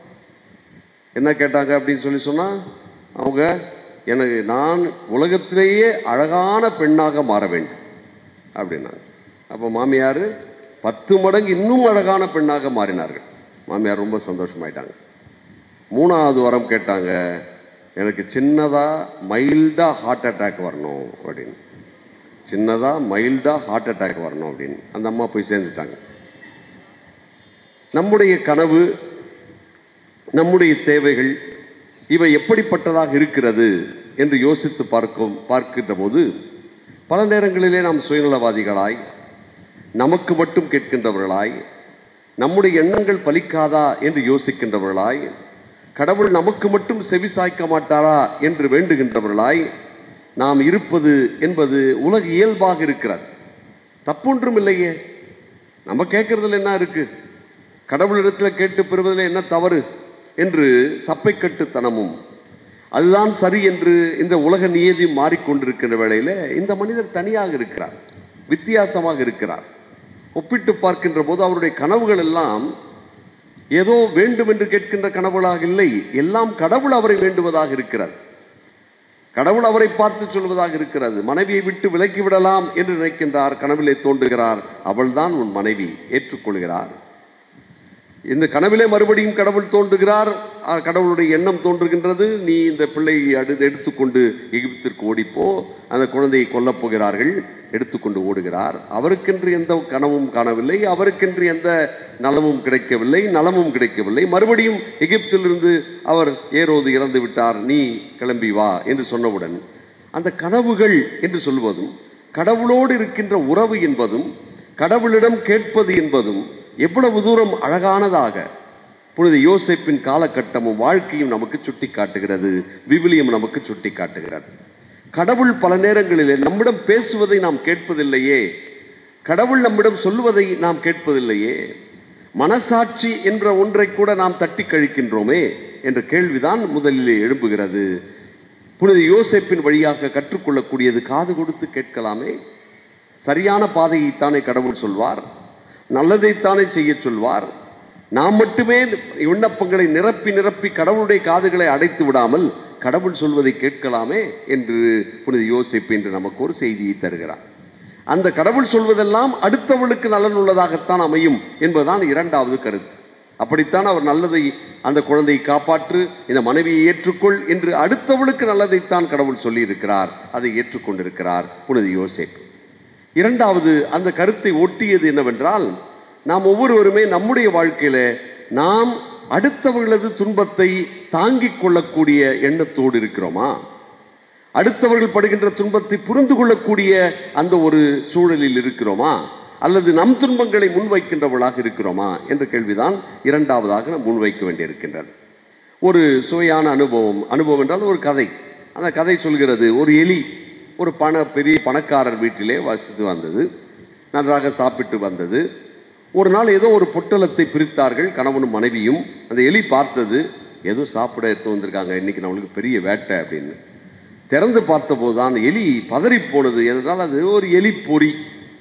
என்ன கேட்டாங்க அப்படின்னு சொல்லி சொன்னால் அவங்க எனக்கு நான் உலகத்திலேயே அழகான பெண்ணாக மாற வேண்டும் அப்படின்னாங்க அப்போ மாமியார் பத்து மடங்கு இன்னும் அழகான பெண்ணாக மாறினார்கள் மாமியார் ரொம்ப சந்தோஷமாயிட்டாங்க மூணாவது வரம் கேட்டாங்க எனக்கு சின்னதாக மைல்டாக ஹார்ட் அட்டாக் வரணும் அப்படின்னு சின்னதாக மைல்டாக ஹார்ட் அட்டாக் வரணும் அப்படின்னு அந்த அம்மா போய் சேர்ந்துட்டாங்க நம்முடைய கனவு நம்முடைய தேவைகள் இவை எப்படிப்பட்டதாக இருக்கிறது என்று யோசித்து பார்க்கும் பார்க்கின்ற போது பல நேரங்களிலே நாம் சுயநலவாதிகளாய் நமக்கு மட்டும் கேட்கின்றவர்களாய் நம்முடைய எண்ணங்கள் பலிக்காதா என்று யோசிக்கின்றவர்களாய் கடவுள் நமக்கு மட்டும் செவி சாய்க்க மாட்டாரா என்று வேண்டுகின்றவர்களாய் நாம் இருப்பது என்பது உலக இயல்பாக இருக்கிறது தப்பொன்றும் இல்லையே நம்ம கேட்கறதுல என்ன இருக்கு கடவுளிடத்தில் கேட்டு பெறுவதில் என்ன தவறு என்று சப்பைக்கட்டுத்தனமும் அதுதான் சரி என்று இந்த உலக நியதி மாறிக்கொண்டிருக்கின்ற வேளையில் இந்த மனிதர் தனியாக இருக்கிறார் வித்தியாசமாக இருக்கிறார் ஒப்பிட்டு பார்க்கின்ற போது அவருடைய கனவுகள் எல்லாம் ஏதோ வேண்டும் என்று கேட்கின்ற கனவுகளாக இல்லை எல்லாம் கடவுள் அவரை வேண்டுவதாக இருக்கிறது கடவுள் அவரை பார்த்து சொல்வதாக இருக்கிறது மனைவியை விட்டு விலக்கி விடலாம் என்று நினைக்கின்றார் கனவிலே தோன்றுகிறார் அவள்தான் உன் மனைவி ஏற்றுக்கொள்கிறார் இந்த கனவிலே மறுபடியும் கடவுள் தோன்றுகிறார் ஆ, கடவுளுடைய எண்ணம் தோன்றுகின்றது நீ இந்த பிள்ளையை அடுத்து எடுத்துக்கொண்டு எகிப்திற்கு ஓடிப்போ அந்த குழந்தையை கொல்லப் போகிறார்கள் எடுத்துக்கொண்டு ஓடுகிறார் அவருக்கென்று எந்த கனவும் காணவில்லை அவருக்கென்று எந்த நலமும் கிடைக்கவில்லை நலமும் கிடைக்கவில்லை மறுபடியும் எகிப்திலிருந்து அவர் ஏரோது இறந்து விட்டார் நீ கிளம்பி வா என்று சொன்னவுடன் அந்த கனவுகள் என்று சொல்வதும் கடவுளோடு இருக்கின்ற உறவு என்பதும் கடவுளிடம் கேட்பது என்பதும் எவ்வளவு தூரம் அழகானதாக புனித யோசேப்பின் காலகட்டமும் வாழ்க்கையும் நமக்கு சுட்டி காட்டுகிறது விவிலியம் நமக்கு சுட்டி காட்டுகிறது கடவுள் பல நேரங்களிலே நம்மிடம் பேசுவதை நாம் கேட்பதில்லையே கடவுள் நம்மிடம் சொல்லுவதை நாம் கேட்பதில்லையே மனசாட்சி என்ற ஒன்றை கூட நாம் தட்டி கழிக்கின்றோமே என்ற கேள்விதான் முதலிலே எழும்புகிறது புனித யோசேப்பின் வழியாக கற்றுக்கொள்ளக்கூடியது காது கொடுத்து கேட்கலாமே சரியான பாதையைத்தானே கடவுள் சொல்வார் நல்லதைத்தானே செய்ய சொல்வார் நாம் மட்டுமே விண்ணப்பங்களை நிரப்பி நிரப்பி கடவுளுடைய காதுகளை அடைத்து விடாமல் கடவுள் சொல்வதை கேட்கலாமே என்று புனித யோசிப்பு என்று நமக்கு ஒரு செய்தியை தருகிறார் அந்த கடவுள் சொல்வதெல்லாம் அடுத்தவளுக்கு நலன் உள்ளதாகத்தான் அமையும் என்பதுதான் இரண்டாவது கருத்து அப்படித்தான் அவர் நல்லதை அந்த குழந்தையை காப்பாற்று இந்த மனைவியை ஏற்றுக்கொள் என்று அடுத்தவளுக்கு நல்லதைத்தான் கடவுள் சொல்லியிருக்கிறார் அதை ஏற்றுக்கொண்டிருக்கிறார் புனித யோசேப்பு இரண்டாவது அந்த கருத்தை ஒட்டியது என்னவென்றால் நாம் ஒவ்வொருவருமே நம்முடைய வாழ்க்கையில நாம் அடுத்தவர்களது துன்பத்தை தாங்கிக் கொள்ளக்கூடிய எண்ணத்தோடு இருக்கிறோமா அடுத்தவர்கள் படுகின்ற துன்பத்தை புரிந்து கொள்ளக்கூடிய அந்த ஒரு சூழலில் இருக்கிறோமா அல்லது நம் துன்பங்களை முன்வைக்கின்றவர்களாக இருக்கிறோமா என்ற கேள்விதான் இரண்டாவதாக நாம் முன்வைக்க வேண்டியிருக்கின்றது ஒரு சுவையான அனுபவம் அனுபவம் என்றால் ஒரு கதை அந்த கதை சொல்கிறது ஒரு எலி ஒரு பண பெரிய பணக்காரர் வீட்டிலே வசித்து வந்தது நன்றாக சாப்பிட்டு வந்தது ஒரு நாள் ஏதோ ஒரு பொட்டலத்தை பிரித்தார்கள் கணவனும் மனைவியும் அந்த எலி பார்த்தது ஏதோ சாப்பிட எடுத்து வந்திருக்காங்க இன்னைக்கு நம்மளுக்கு பெரிய வேட்டை அப்படின்னு திறந்து பார்த்தபோது தான் எலி பதறி போனது என்றால் அது ஒரு எலி பொறி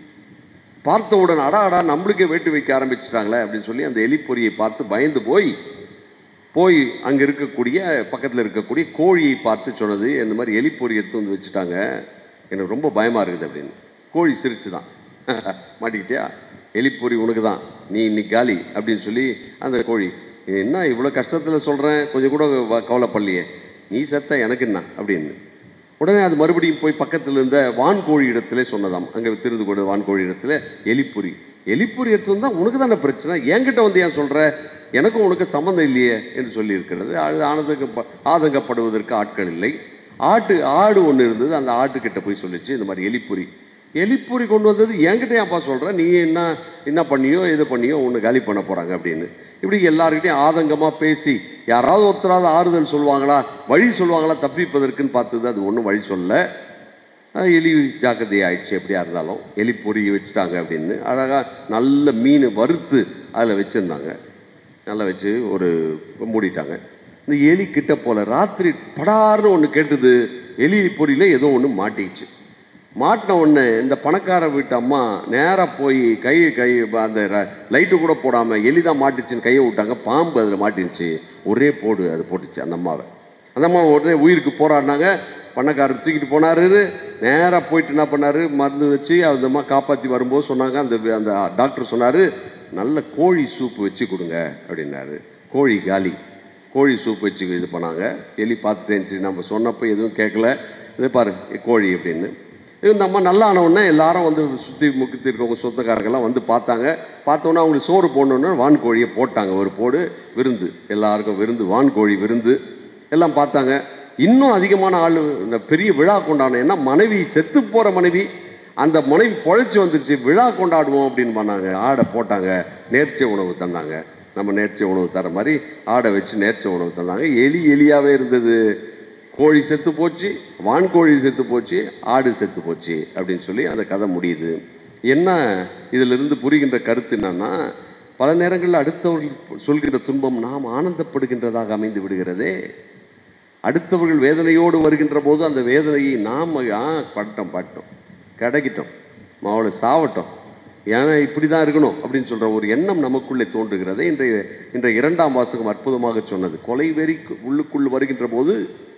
பார்த்தவுடன் அடா அடா நம்மளுக்கே வேட்டு வைக்க ஆரம்பிச்சிட்டாங்களே அப்படின்னு சொல்லி அந்த எலி பொறியை பார்த்து பயந்து போய் போய் அங்கே இருக்கக்கூடிய பக்கத்தில் இருக்கக்கூடிய கோழியை பார்த்து சொன்னது இந்த மாதிரி எலி பொறி எடுத்து வந்து வச்சுட்டாங்க எனக்கு ரொம்ப பயமாக இருக்குது அப்படின்னு கோழி சிரிச்சு தான் மாட்டிக்கிட்டியா எலிப்பொறி உனக்கு தான் நீ இன்னைக்கு காலி அப்படின்னு சொல்லி அந்த கோழி என்ன இவ்வளோ கஷ்டத்தில் சொல்கிறேன் கொஞ்சம் கூட வ- கவலைப்படலையே நீ செத்த எனக்கு என்ன அப்படின்னு உடனே அது மறுபடியும் போய் பக்கத்தில் இருந்த வான்கோழி இடத்துல சொன்னதாம் அங்கே திருந்து கொண்டு வான்கோழி இடத்துல எலிப்பொறி எலிப்பொறி எடுத்து வந்தால் உனக்கு தானே பிரச்சனை என்கிட்ட வந்து ஏன் சொல்கிற எனக்கும் உனக்கு சம்மந்தம் இல்லையே என்று சொல்லியிருக்கிறது அது ஆனந்தங்க ஆதங்கப்படுவதற்கு ஆட்கள் இல்லை ஆட்டு ஆடு ஒன்று இருந்தது அந்த ஆட்டுக்கிட்ட போய் சொல்லிச்சு இந்த மாதிரி எலிப்பொறி எலிப்பொறி கொண்டு வந்தது என்கிட்ட ஏன்ப்பா சொல்கிற நீ என்ன என்ன பண்ணியோ எது பண்ணியோ ஒன்று காலி பண்ண போகிறாங்க அப்படின்னு இப்படி எல்லாருக்கிட்டையும் ஆதங்கமாக பேசி யாராவது ஒருத்தராவது ஆறுதல் சொல்லுவாங்களா வழி சொல்லுவாங்களா தப்பிப்பதற்குன்னு பார்த்தது அது ஒன்றும் வழி சொல்ல அஹ் எலி ஜாக்கிரதை ஆயிடுச்சு எப்படியா இருந்தாலும் எலி பொறி வச்சுட்டாங்க அப்படின்னு அழகாக நல்ல மீன் வறுத்து அதில் வச்சுருந்தாங்க நல்லா வச்சு ஒரு மூடிட்டாங்க இந்த எலி கிட்ட போல ராத்திரி படார்னு ஒன்று கேட்டது எலி பொறியில் ஏதோ ஒன்று மாட்டிச்சு மாட்டின உடனே இந்த பணக்கார வீட்டு அம்மா நேராக போய் கை கை அந்த லைட்டு கூட போடாமல் எலி தான் மாட்டுச்சுன்னு கையை விட்டாங்க பாம்பு அதில் மாட்டிருச்சு ஒரே போடு அது போட்டுச்சு அந்த அம்மாவை அந்த அம்மா உடனே உயிருக்கு போராடினாங்க பணக்காரர் தூக்கிட்டு போனாரு நேராக போயிட்டு என்ன பண்ணாரு மருந்து வச்சு அந்த அம்மா காப்பாற்றி வரும்போது சொன்னாங்க அந்த அந்த டாக்டர் சொன்னார் நல்ல கோழி சூப்பு வச்சு கொடுங்க அப்படின்னாரு கோழி காலி கோழி சூப் வச்சு இது பண்ணாங்க எலி பார்த்துட்டே இருந்துச்சு நம்ம சொன்னப்போ எதுவும் கேட்கல இது பாரு கோழி அப்படின்னு இந்த அம்மா நல்லா ஆன உடனே எல்லாரும் வந்து சுற்றி முக்கிட்டு இருக்கவங்க சொந்தக்காரங்கெல்லாம் வந்து பார்த்தாங்க பார்த்தோன்னே அவங்களுக்கு சோறு போடணுன்னு வான்கோழியை போட்டாங்க ஒரு போடு விருந்து எல்லாருக்கும் விருந்து வான்கோழி விருந்து எல்லாம் பார்த்தாங்க இன்னும் அதிகமான ஆள் இந்த பெரிய விழா கொண்டாடணும் ஏன்னா மனைவி செத்து போகிற மனைவி அந்த மனைவி பொழைச்சி வந்துருச்சு விழா கொண்டாடுவோம் அப்படின்னு பண்ணாங்க ஆடை போட்டாங்க நேர்ச்சை உணவு தந்தாங்க நம்ம நேர்ச்சை உணவு தர மாதிரி ஆடை வச்சு நேர்ச்சை உணவு தந்தாங்க எலி எலியாகவே இருந்தது கோழி செத்து போச்சு வான்கோழி செத்து போச்சு ஆடு செத்து போச்சு அப்படின்னு சொல்லி அந்த கதை முடியுது என்ன இதிலிருந்து புரிகின்ற கருத்து என்னன்னா பல நேரங்களில் அடுத்தவர்கள் சொல்கின்ற துன்பம் நாம் ஆனந்தப்படுகின்றதாக அமைந்து விடுகிறதே அடுத்தவர்கள் வேதனையோடு வருகின்ற போது அந்த வேதனையை நாம் ஆ பட்டோம் பட்டோம் கிடைக்கிட்டோம் அவளை சாவட்டும் ஏன்னா இப்படி தான் இருக்கணும் அப்படின்னு சொல்கிற ஒரு எண்ணம் நமக்குள்ளே தோன்றுகிறது இன்றைய இன்றைய இரண்டாம் வாசகம் அற்புதமாக சொன்னது கொலை வெறி உள்ளுக்குள் வருகின்ற போது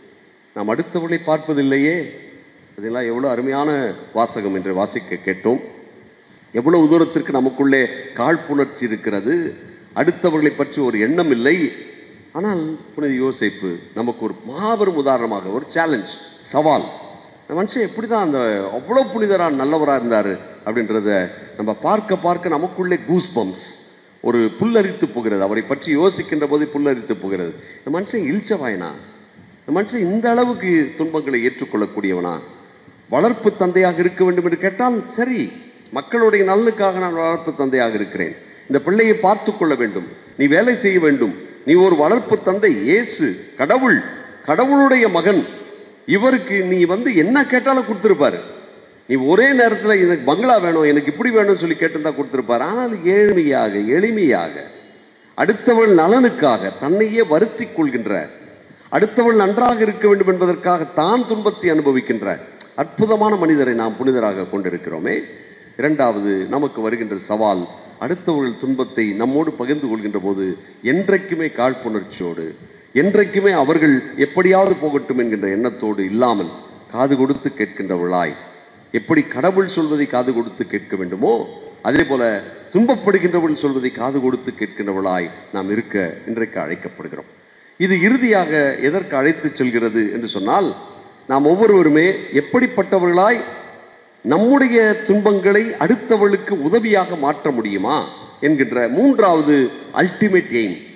நாம் அடுத்தவர்களை பார்ப்பதில்லையே அதெல்லாம் எவ்வளோ அருமையான வாசகம் என்று வாசிக்க கேட்டோம் எவ்வளவு தூரத்திற்கு நமக்குள்ளே காழ்ப்புணர்ச்சி இருக்கிறது அடுத்தவர்களை பற்றி ஒரு எண்ணம் இல்லை ஆனால் புனித யோசிப்பு நமக்கு ஒரு மாபெரும் உதாரணமாக ஒரு சேலஞ்ச் சவால் இந்த மனுஷன் எப்படி தான் அந்த அவ்வளோ புனிதராக நல்லவராக இருந்தார் அப்படின்றத நம்ம பார்க்க பார்க்க நமக்குள்ளே கூஸ் பம்ப்ஸ் ஒரு புல்லரித்து போகிறது அவரை பற்றி யோசிக்கின்ற போது புல்லரித்து போகிறது இந்த மனுஷன் இழிச்சவாயனா இந்த மனுஷன் இந்த அளவுக்கு துன்பங்களை ஏற்றுக்கொள்ளக்கூடியவனா வளர்ப்பு தந்தையாக இருக்க வேண்டும் என்று கேட்டால் சரி மக்களுடைய நலனுக்காக நான் வளர்ப்பு தந்தையாக இருக்கிறேன் இந்த பிள்ளையை பார்த்து கொள்ள வேண்டும் நீ வேலை செய்ய வேண்டும் நீ ஒரு வளர்ப்பு தந்தை இயேசு கடவுள் கடவுளுடைய மகன் இவருக்கு நீ வந்து என்ன கேட்டாலும் கொடுத்துருப்பாரு நீ ஒரே நேரத்தில் எனக்கு பங்களா வேணும் எனக்கு இப்படி வேணும்னு சொல்லி கேட்டிருந்தா கொடுத்துருப்பாரு ஆனால் ஏழ்மையாக எளிமையாக அடுத்தவள் நலனுக்காக தன்னையே வருத்தி கொள்கின்ற அடுத்தவள் நன்றாக இருக்க வேண்டும் என்பதற்காக தான் துன்பத்தை அனுபவிக்கின்ற அற்புதமான மனிதரை நாம் புனிதராக கொண்டிருக்கிறோமே இரண்டாவது நமக்கு வருகின்ற சவால் அடுத்தவர்கள் துன்பத்தை நம்மோடு பகிர்ந்து கொள்கின்ற போது என்றைக்குமே காழ்ப்புணர்ச்சியோடு என்றைக்குமே அவர்கள் எப்படியாவது போகட்டும் என்கின்ற எண்ணத்தோடு இல்லாமல் காது கொடுத்து கேட்கின்றவளாய் எப்படி கடவுள் சொல்வதை காது கொடுத்து கேட்க வேண்டுமோ அதே போல துன்பப்படுகின்றவள் சொல்வதை காது கொடுத்து கேட்கின்றவளாய் நாம் இருக்க இன்றைக்கு அழைக்கப்படுகிறோம் இது இறுதியாக எதற்கு அழைத்து செல்கிறது என்று சொன்னால் நாம் ஒவ்வொருவருமே எப்படிப்பட்டவர்களாய் நம்முடைய துன்பங்களை அடுத்தவளுக்கு உதவியாக மாற்ற முடியுமா என்கின்ற மூன்றாவது அல்டிமேட் எய்ம்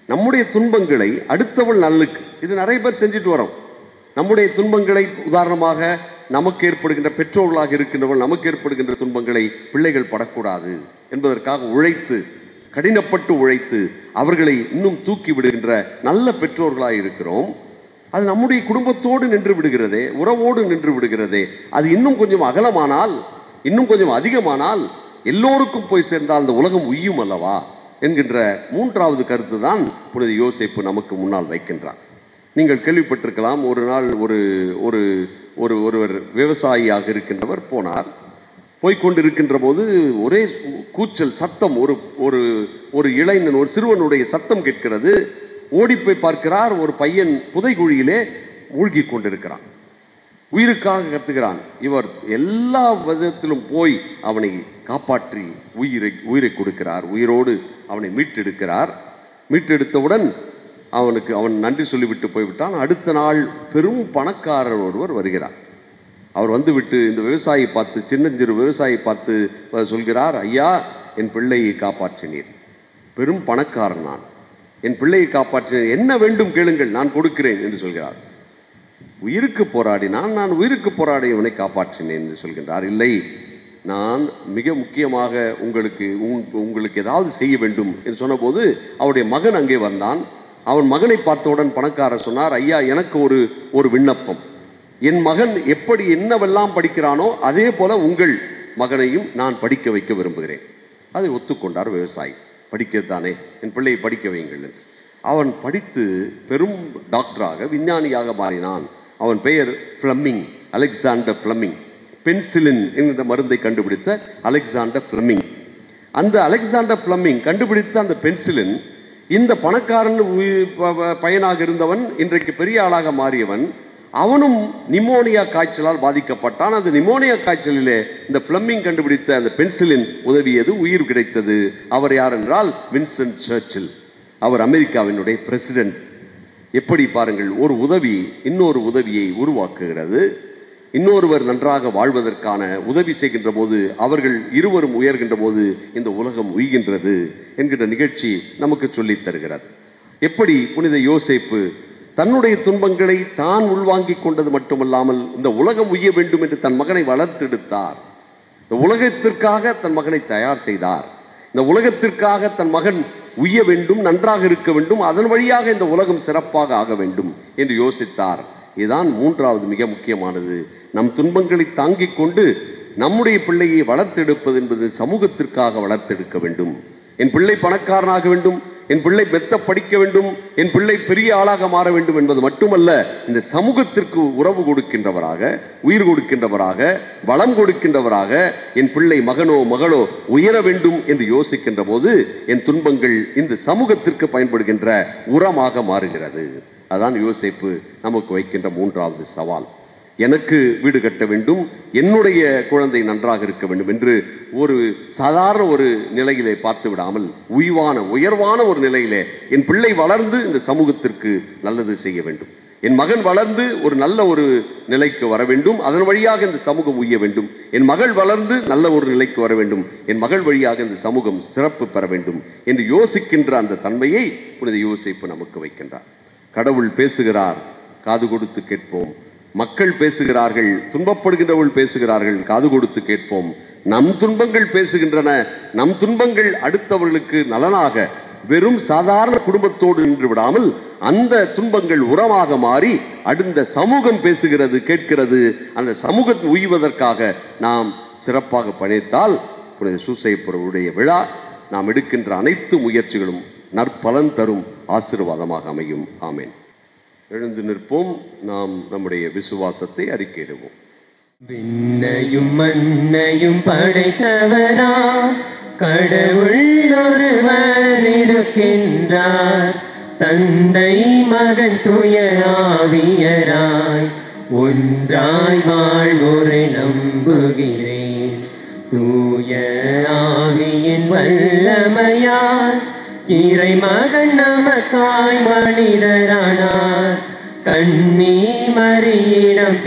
நம்முடைய துன்பங்களை அடுத்தவள் நல்லுக்கு இது நிறைய பேர் செஞ்சுட்டு வரோம் நம்முடைய துன்பங்களை உதாரணமாக நமக்கு ஏற்படுகின்ற பெற்றோர்களாக இருக்கின்றவர்கள் நமக்கு ஏற்படுகின்ற துன்பங்களை பிள்ளைகள் படக்கூடாது என்பதற்காக உழைத்து கடினப்பட்டு உழைத்து அவர்களை இன்னும் தூக்கி விடுகின்ற நல்ல பெற்றோர்களாக இருக்கிறோம் அது நம்முடைய குடும்பத்தோடு நின்று விடுகிறதே உறவோடு நின்று விடுகிறதே அது இன்னும் கொஞ்சம் அகலமானால் இன்னும் கொஞ்சம் அதிகமானால் எல்லோருக்கும் போய் சேர்ந்தால் அந்த உலகம் உய்யும் அல்லவா என்கின்ற மூன்றாவது கருத்து தான் புனித யோசேப்பு நமக்கு முன்னால் வைக்கின்றார் நீங்கள் கேள்விப்பட்டிருக்கலாம் ஒரு நாள் ஒரு ஒரு ஒரு ஒருவர் விவசாயியாக இருக்கின்றவர் போனார் போய்க்கொண்டிருக்கின்ற போது ஒரே கூச்சல் சத்தம் ஒரு ஒரு ஒரு இளைஞன் ஒரு சிறுவனுடைய சத்தம் கேட்கிறது ஓடி போய் பார்க்கிறார் ஒரு பையன் புதைகுழியிலே மூழ்கி கொண்டிருக்கிறான் உயிருக்காக கத்துகிறான் இவர் எல்லா விதத்திலும் போய் அவனை காப்பாற்றி உயிரை உயிரை கொடுக்கிறார் உயிரோடு அவனை மீட்டெடுக்கிறார் மீட்டெடுத்தவுடன் அவனுக்கு அவன் நன்றி சொல்லிவிட்டு போய்விட்டான் அடுத்த நாள் பெரும் பணக்காரர் ஒருவர் வருகிறார் அவர் வந்துவிட்டு இந்த விவசாயி பார்த்து சின்னஞ்சிறு விவசாயி பார்த்து சொல்கிறார் ஐயா என் பிள்ளையை காப்பாற்றினீர் பெரும் பணக்காரன் நான் என் பிள்ளையை காப்பாற்றினீர் என்ன வேண்டும் கேளுங்கள் நான் கொடுக்கிறேன் என்று சொல்கிறார் உயிருக்கு போராடினான் நான் உயிருக்கு போராடி இவனை காப்பாற்றினேன் என்று சொல்கின்றார் இல்லை நான் மிக முக்கியமாக உங்களுக்கு உங்- உங்களுக்கு ஏதாவது செய்ய வேண்டும் என்று சொன்னபோது அவருடைய மகன் அங்கே வந்தான் அவன் மகனை பார்த்தவுடன் பணக்காரர் சொன்னார் ஐயா எனக்கு ஒரு ஒரு விண்ணப்பம் என் மகன் எப்படி என்னவெல்லாம் படிக்கிறானோ அதே போல உங்கள் மகனையும் நான் படிக்க வைக்க விரும்புகிறேன் அதை ஒத்துக்கொண்டார் விவசாயி படிக்கிறது தானே என் பிள்ளையை படிக்க வையுங்கள் என்று. அவன் படித்து பெரும் டாக்டராக விஞ்ஞானியாக மாறினான் அவன் பெயர் ஃப்ளம்மிங் அலெக்சாண்டர் ஃப்ளம்மிங் பென்சிலின் என்கிற மருந்தை கண்டுபிடித்த அலெக்சாண்டர் ஃப்ளம்மிங் அந்த அலெக்சாண்டர் ஃப்ளம்மிங் கண்டுபிடித்த அந்த பென்சிலின் இந்த பணக்காரன் உயி- ப- ப- பையனாக இருந்தவன் இன்றைக்கு பெரிய ஆளாக மாறியவன் அவனும் நிமோனியா காய்ச்சலால் பாதிக்கப்பட்டான் அந்த நிமோனியா காய்ச்சலிலே இந்த ஃப்ளம்மிங் கண்டுபிடித்த அந்த பென்சிலின் உதவியது உயிர் கிடைத்தது அவர் யார் என்றால் வின்சென்ட் சர்ச்சில் அவர் அமெரிக்காவினுடைய பிரசிடென்ட் எப்படி பாருங்கள் ஒரு உதவி இன்னொரு உதவியை உருவாக்குகிறது இன்னொருவர் நன்றாக வாழ்வதற்கான உதவி செய்கின்ற போது அவர்கள் இருவரும் உயர்கின்ற போது இந்த உலகம் உய்கின்றது என்கின்ற நிகழ்ச்சி நமக்கு சொல்லித் தருகிறது எப்படி புனித யோசேப்பு தன்னுடைய துன்பங்களை தான் உள்வாங்கிக் கொண்டது மட்டுமல்லாமல் இந்த உலகம் உய்ய வேண்டும் என்று தன் மகனை வளர்த்தெடுத்தார் இந்த உலகத்திற்காக தன் மகனை தயார் செய்தார் இந்த உலகத்திற்காக தன் மகன் உய்ய வேண்டும் நன்றாக இருக்க வேண்டும் அதன் வழியாக இந்த உலகம் சிறப்பாக ஆக வேண்டும் என்று யோசித்தார் இதுதான் மூன்றாவது மிக முக்கியமானது நம் துன்பங்களை தாங்கிக் கொண்டு நம்முடைய பிள்ளையை வளர்த்தெடுப்பது என்பது சமூகத்திற்காக வளர்த்தெடுக்க வேண்டும் என் பிள்ளை பணக்காரனாக வேண்டும் என் பிள்ளை மெத்த படிக்க வேண்டும் என் பிள்ளை பெரிய ஆளாக மாற வேண்டும் என்பது மட்டுமல்ல இந்த சமூகத்திற்கு உறவு கொடுக்கின்றவராக உயிர் கொடுக்கின்றவராக வளம் கொடுக்கின்றவராக என் பிள்ளை மகனோ மகளோ உயர வேண்டும் என்று யோசிக்கின்ற போது என் துன்பங்கள் இந்த சமூகத்திற்கு பயன்படுகின்ற உரமாக மாறுகிறது அதான் யோசிப்பு நமக்கு வைக்கின்ற மூன்றாவது சவால் எனக்கு வீடு கட்ட வேண்டும் என்னுடைய குழந்தை நன்றாக இருக்க வேண்டும் என்று ஒரு சாதாரண ஒரு நிலையிலே பார்த்து விடாமல் உய்வான உயர்வான ஒரு நிலையிலே என் பிள்ளை வளர்ந்து இந்த சமூகத்திற்கு நல்லது செய்ய வேண்டும் என் மகன் வளர்ந்து ஒரு நல்ல ஒரு நிலைக்கு வர வேண்டும் அதன் வழியாக இந்த சமூகம் உய்ய வேண்டும் என் மகள் வளர்ந்து நல்ல ஒரு நிலைக்கு வர வேண்டும் என் மகள் வழியாக இந்த சமூகம் சிறப்பு பெற வேண்டும் என்று யோசிக்கின்ற அந்த தன்மையை புனித யோசிப்பு நமக்கு வைக்கின்றார் கடவுள் பேசுகிறார் காது கொடுத்து கேட்போம் மக்கள் பேசுகிறார்கள் துன்பப்படுகின்றவர்கள் பேசுகிறார்கள் காது கொடுத்து கேட்போம் நம் துன்பங்கள் பேசுகின்றன நம் துன்பங்கள் அடுத்தவர்களுக்கு நலனாக வெறும் சாதாரண குடும்பத்தோடு நின்று விடாமல் அந்த துன்பங்கள் உரமாக மாறி அடுத்த சமூகம் பேசுகிறது கேட்கிறது அந்த சமூகத்தை உய்வதற்காக நாம் சிறப்பாக பணித்தால் புனித சூசைப்புறவுடைய விழா நாம் எடுக்கின்ற அனைத்து முயற்சிகளும் நற்பலன் தரும் ஆசீர்வாதமாக அமையும் ஆமென் எழுந்து நிற்போம் நாம் நம்முடைய விசுவாசத்தை அறிக்கையிடுவோம் விண்ணையும் மண்ணையும் படைத்தவரா கடவுள் ஒருவர் இருக்கின்றார் தந்தை மகன் துய ஆவியராய் ஒன்றாய் வாழ்வோரை நம்புகிறேன் தூய ஆவியின் வல்லமையால் இறை மகன் நமக்காய் மனிதரானார் கண்ணி மறியிடம்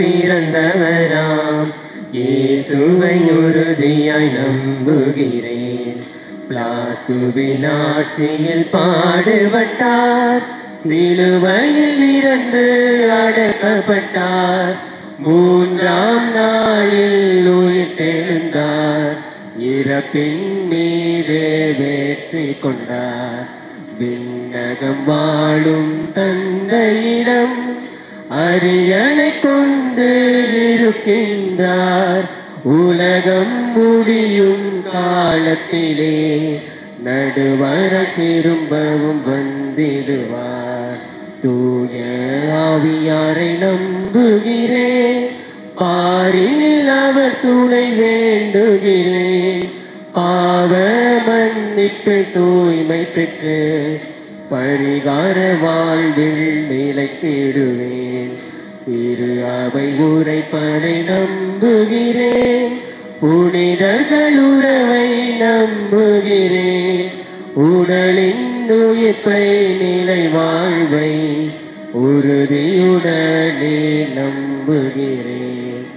பிறந்தவராம் இயேசுவை உறுதியாய் நம்புகிறேன் பிளாத்துவின் ஆட்சியில் பாடுபட்டார் சிலுவையில் இருந்து அடக்கப்பட்டார் மூன்றாம் நாளில் உயிர் தெழுந்தார் இறப்பின் மீது வெற்றி கொண்டார் விண்ணகம் வாழும் தந்தையிடம் அரியணை கொண்டு இருக்கின்றார் உலகம் முடியும் காலத்திலே நடுவர திரும்பவும் வந்திடுவார் தூய ஆவியாரை நம்புகிறேன் பாரினில் அவர் துணை வேண்டுகிறேன் பாவ மன்னிப்பு தூய்மை பெற்று பரிகார வாழ்வில் நிலைத்திடுவேன் திரு அவை உரைப்பதை நம்புகிறேன் புனிதர்கள் உறவை நம்புகிறேன் உடலின் உயிர்ப்பை நிலை வாழ்வை உறுதியுடனே நம்புகிறேன்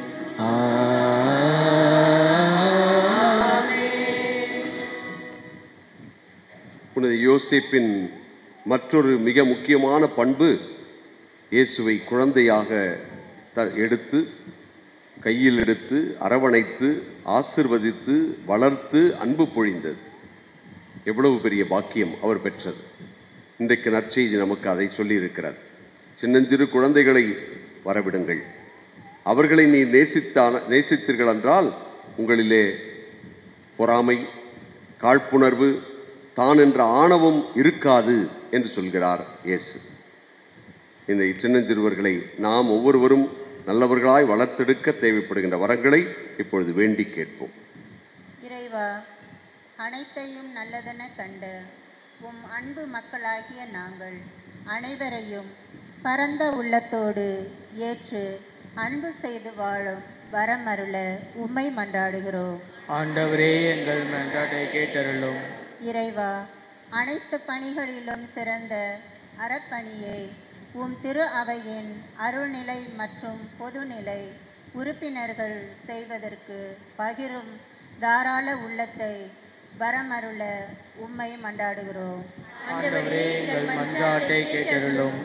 புனித யோசேப்பின் மற்றொரு மிக முக்கியமான பண்பு இயேசுவை குழந்தையாக த எடுத்து கையில் எடுத்து அரவணைத்து ஆசிர்வதித்து வளர்த்து அன்பு பொழிந்தது எவ்வளவு பெரிய பாக்கியம் அவர் பெற்றது இன்றைக்கு நற்செய்தி நமக்கு அதை சொல்லியிருக்கிறது சின்னஞ்சிறு குழந்தைகளை வரவிடுங்கள் அவர்களை நீ நேசித்தான நேசித்தீர்கள் என்றால் உங்களிலே பொறாமை காழ்ப்புணர்வு தான் என்ற ஆணவம் இருக்காது என்று சொல்கிறார் இயேசு இந்த சின்னஞ்சிறுவர்களை நாம் ஒவ்வொருவரும் நல்லவர்களாய் வளர்த்தெடுக்க தேவைப்படுகின்ற வரங்களை இப்பொழுது வேண்டி கேட்போம் இறைவா அனைத்தையும் நல்லதென கண்டு உம் அன்பு மக்களாகிய நாங்கள் அனைவரையும் பரந்த உள்ளத்தோடு ஏற்று அன்பு செய்து வாழும் வரமருள உம்மை மன்றாடுகிறோம் ஆண்டவரே எங்கள் மன்றாட்டை கேட்டருளும் இறைவா அனைத்து பணிகளிலும் சிறந்த அறப்பணியை உம் திரு அவையின் அருள்நிலை மற்றும் பொதுநிலை உறுப்பினர்கள் செய்வதற்கு பகிரும் தாராள உள்ளத்தை வரமருள உம்மை மன்றாடுகிறோம் ஆண்டவரே எங்கள் மன்றாட்டை கேட்டருளும்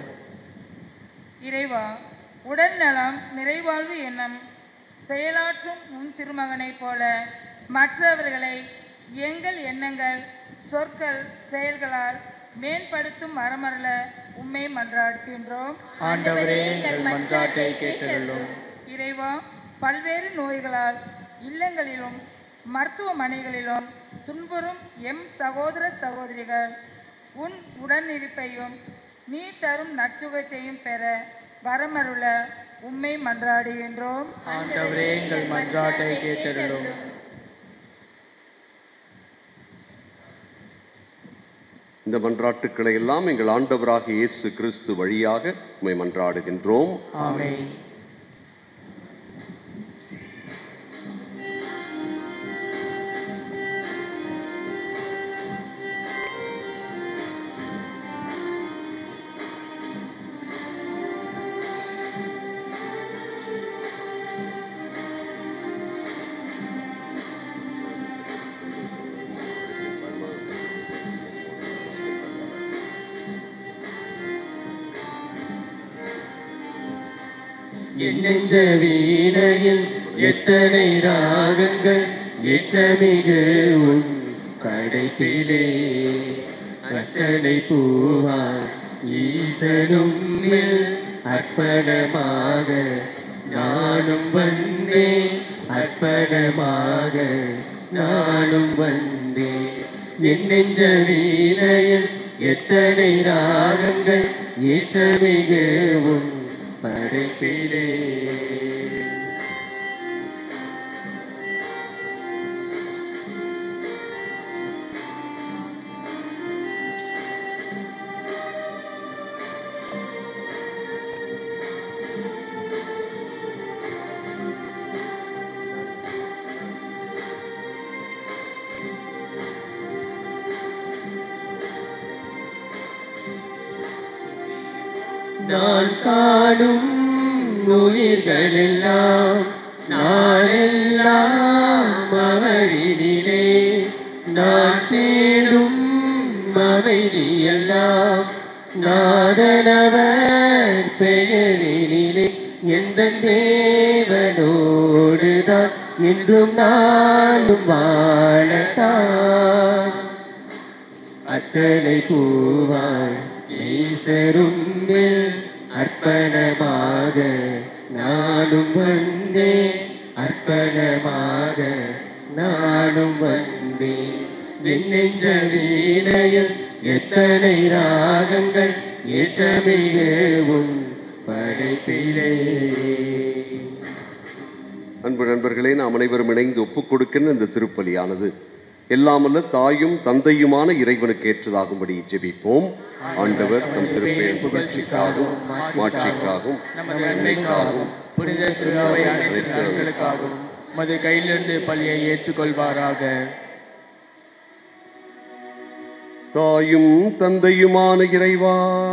இறைவா உடல் நலம் நிறைவாழ்வு எண்ணம் செயலாற்றும் உன் திருமகனைப் போல மற்றவர்களை எங்கள் எண்ணங்கள் சொற்கள் செயல்களால் மேம்படுத்தும் மரமரல உம்மை மன்றாடுகின்றோம் ஆண்டவரே எங்கள் மன்றாட்டை கேட்டருளும் இறைவா பல்வேறு நோய்களால் இல்லங்களிலும் மருத்துவமனைகளிலும் துன்புறும் எம் சகோதர சகோதரிகள் உன் உடனிருப்பையும் நீ தரும் நற்சுகத்தையும் பெற வரமருள உம்மை மன்றாடுகின்றோம் ஆண்டவரே எங்கள் மன்றாட்டை கேட்டருளும் இந்த மன்றாட்டுக்களை எல்லாம் எங்கள் ஆண்டவராகிய இயேசு கிறிஸ்து வழியாக உம்மை மன்றாடுகின்றோம் ஆமென் என் நெஞ்ச வீணையில் எத்தனை ராகங்கள் எத்தமிகு உன் கடைப்பிலே அச்சனை பூவா ஈசனும் மேல் அர்ப்பணமாக நானும் வந்தேன் அர்ப்பணமாக நானும் வந்தேன் என் நெஞ்ச வீணையில் எத்தனை ராகங்கள் ஏற்றமிகு உன் படைப்பிலே நான் காணும் உயிர்கள் எல்லாம் நாளெல்லாம் அவரினிலே நான் தேடும் நாதனவர் பெயரினிலே எந்த தேவனோடுதான் என்றும் நாளும் வாழத்தான் அச்சனை பூவாய் ஈசரும் அர்ப்பணமாக நானும் வந்தேன் அர்ப்பணமாக நானும் வந்தேன் என் நெஞ்ச வீணையில் எத்தனை ராகங்கள் ஏற்றமிகவும் படைப்பிலே அன்பு நண்பர்களே நாம் அனைவரும் இணைந்து ஒப்புக் கொடுக்கின்ற இந்த திருப்பலியானது எல்லாமல்ல தாயும் தந்தையுமான இறைவனுக்கு ஏற்றதாகும்படி ஜெபிப்போம் ஆண்டவர் நம் திருப்பெயர் புகழ்ச்சிக்காகவும் மாட்சிக்காகவும் நமது நன்மைக்காகவும் புனித திருவை அனைத்து நலன்களுக்காகவும் மது கையிலிருந்து பலியை ஏற்றுக்கொள்வாராக தாயும் தந்தையுமான இறைவா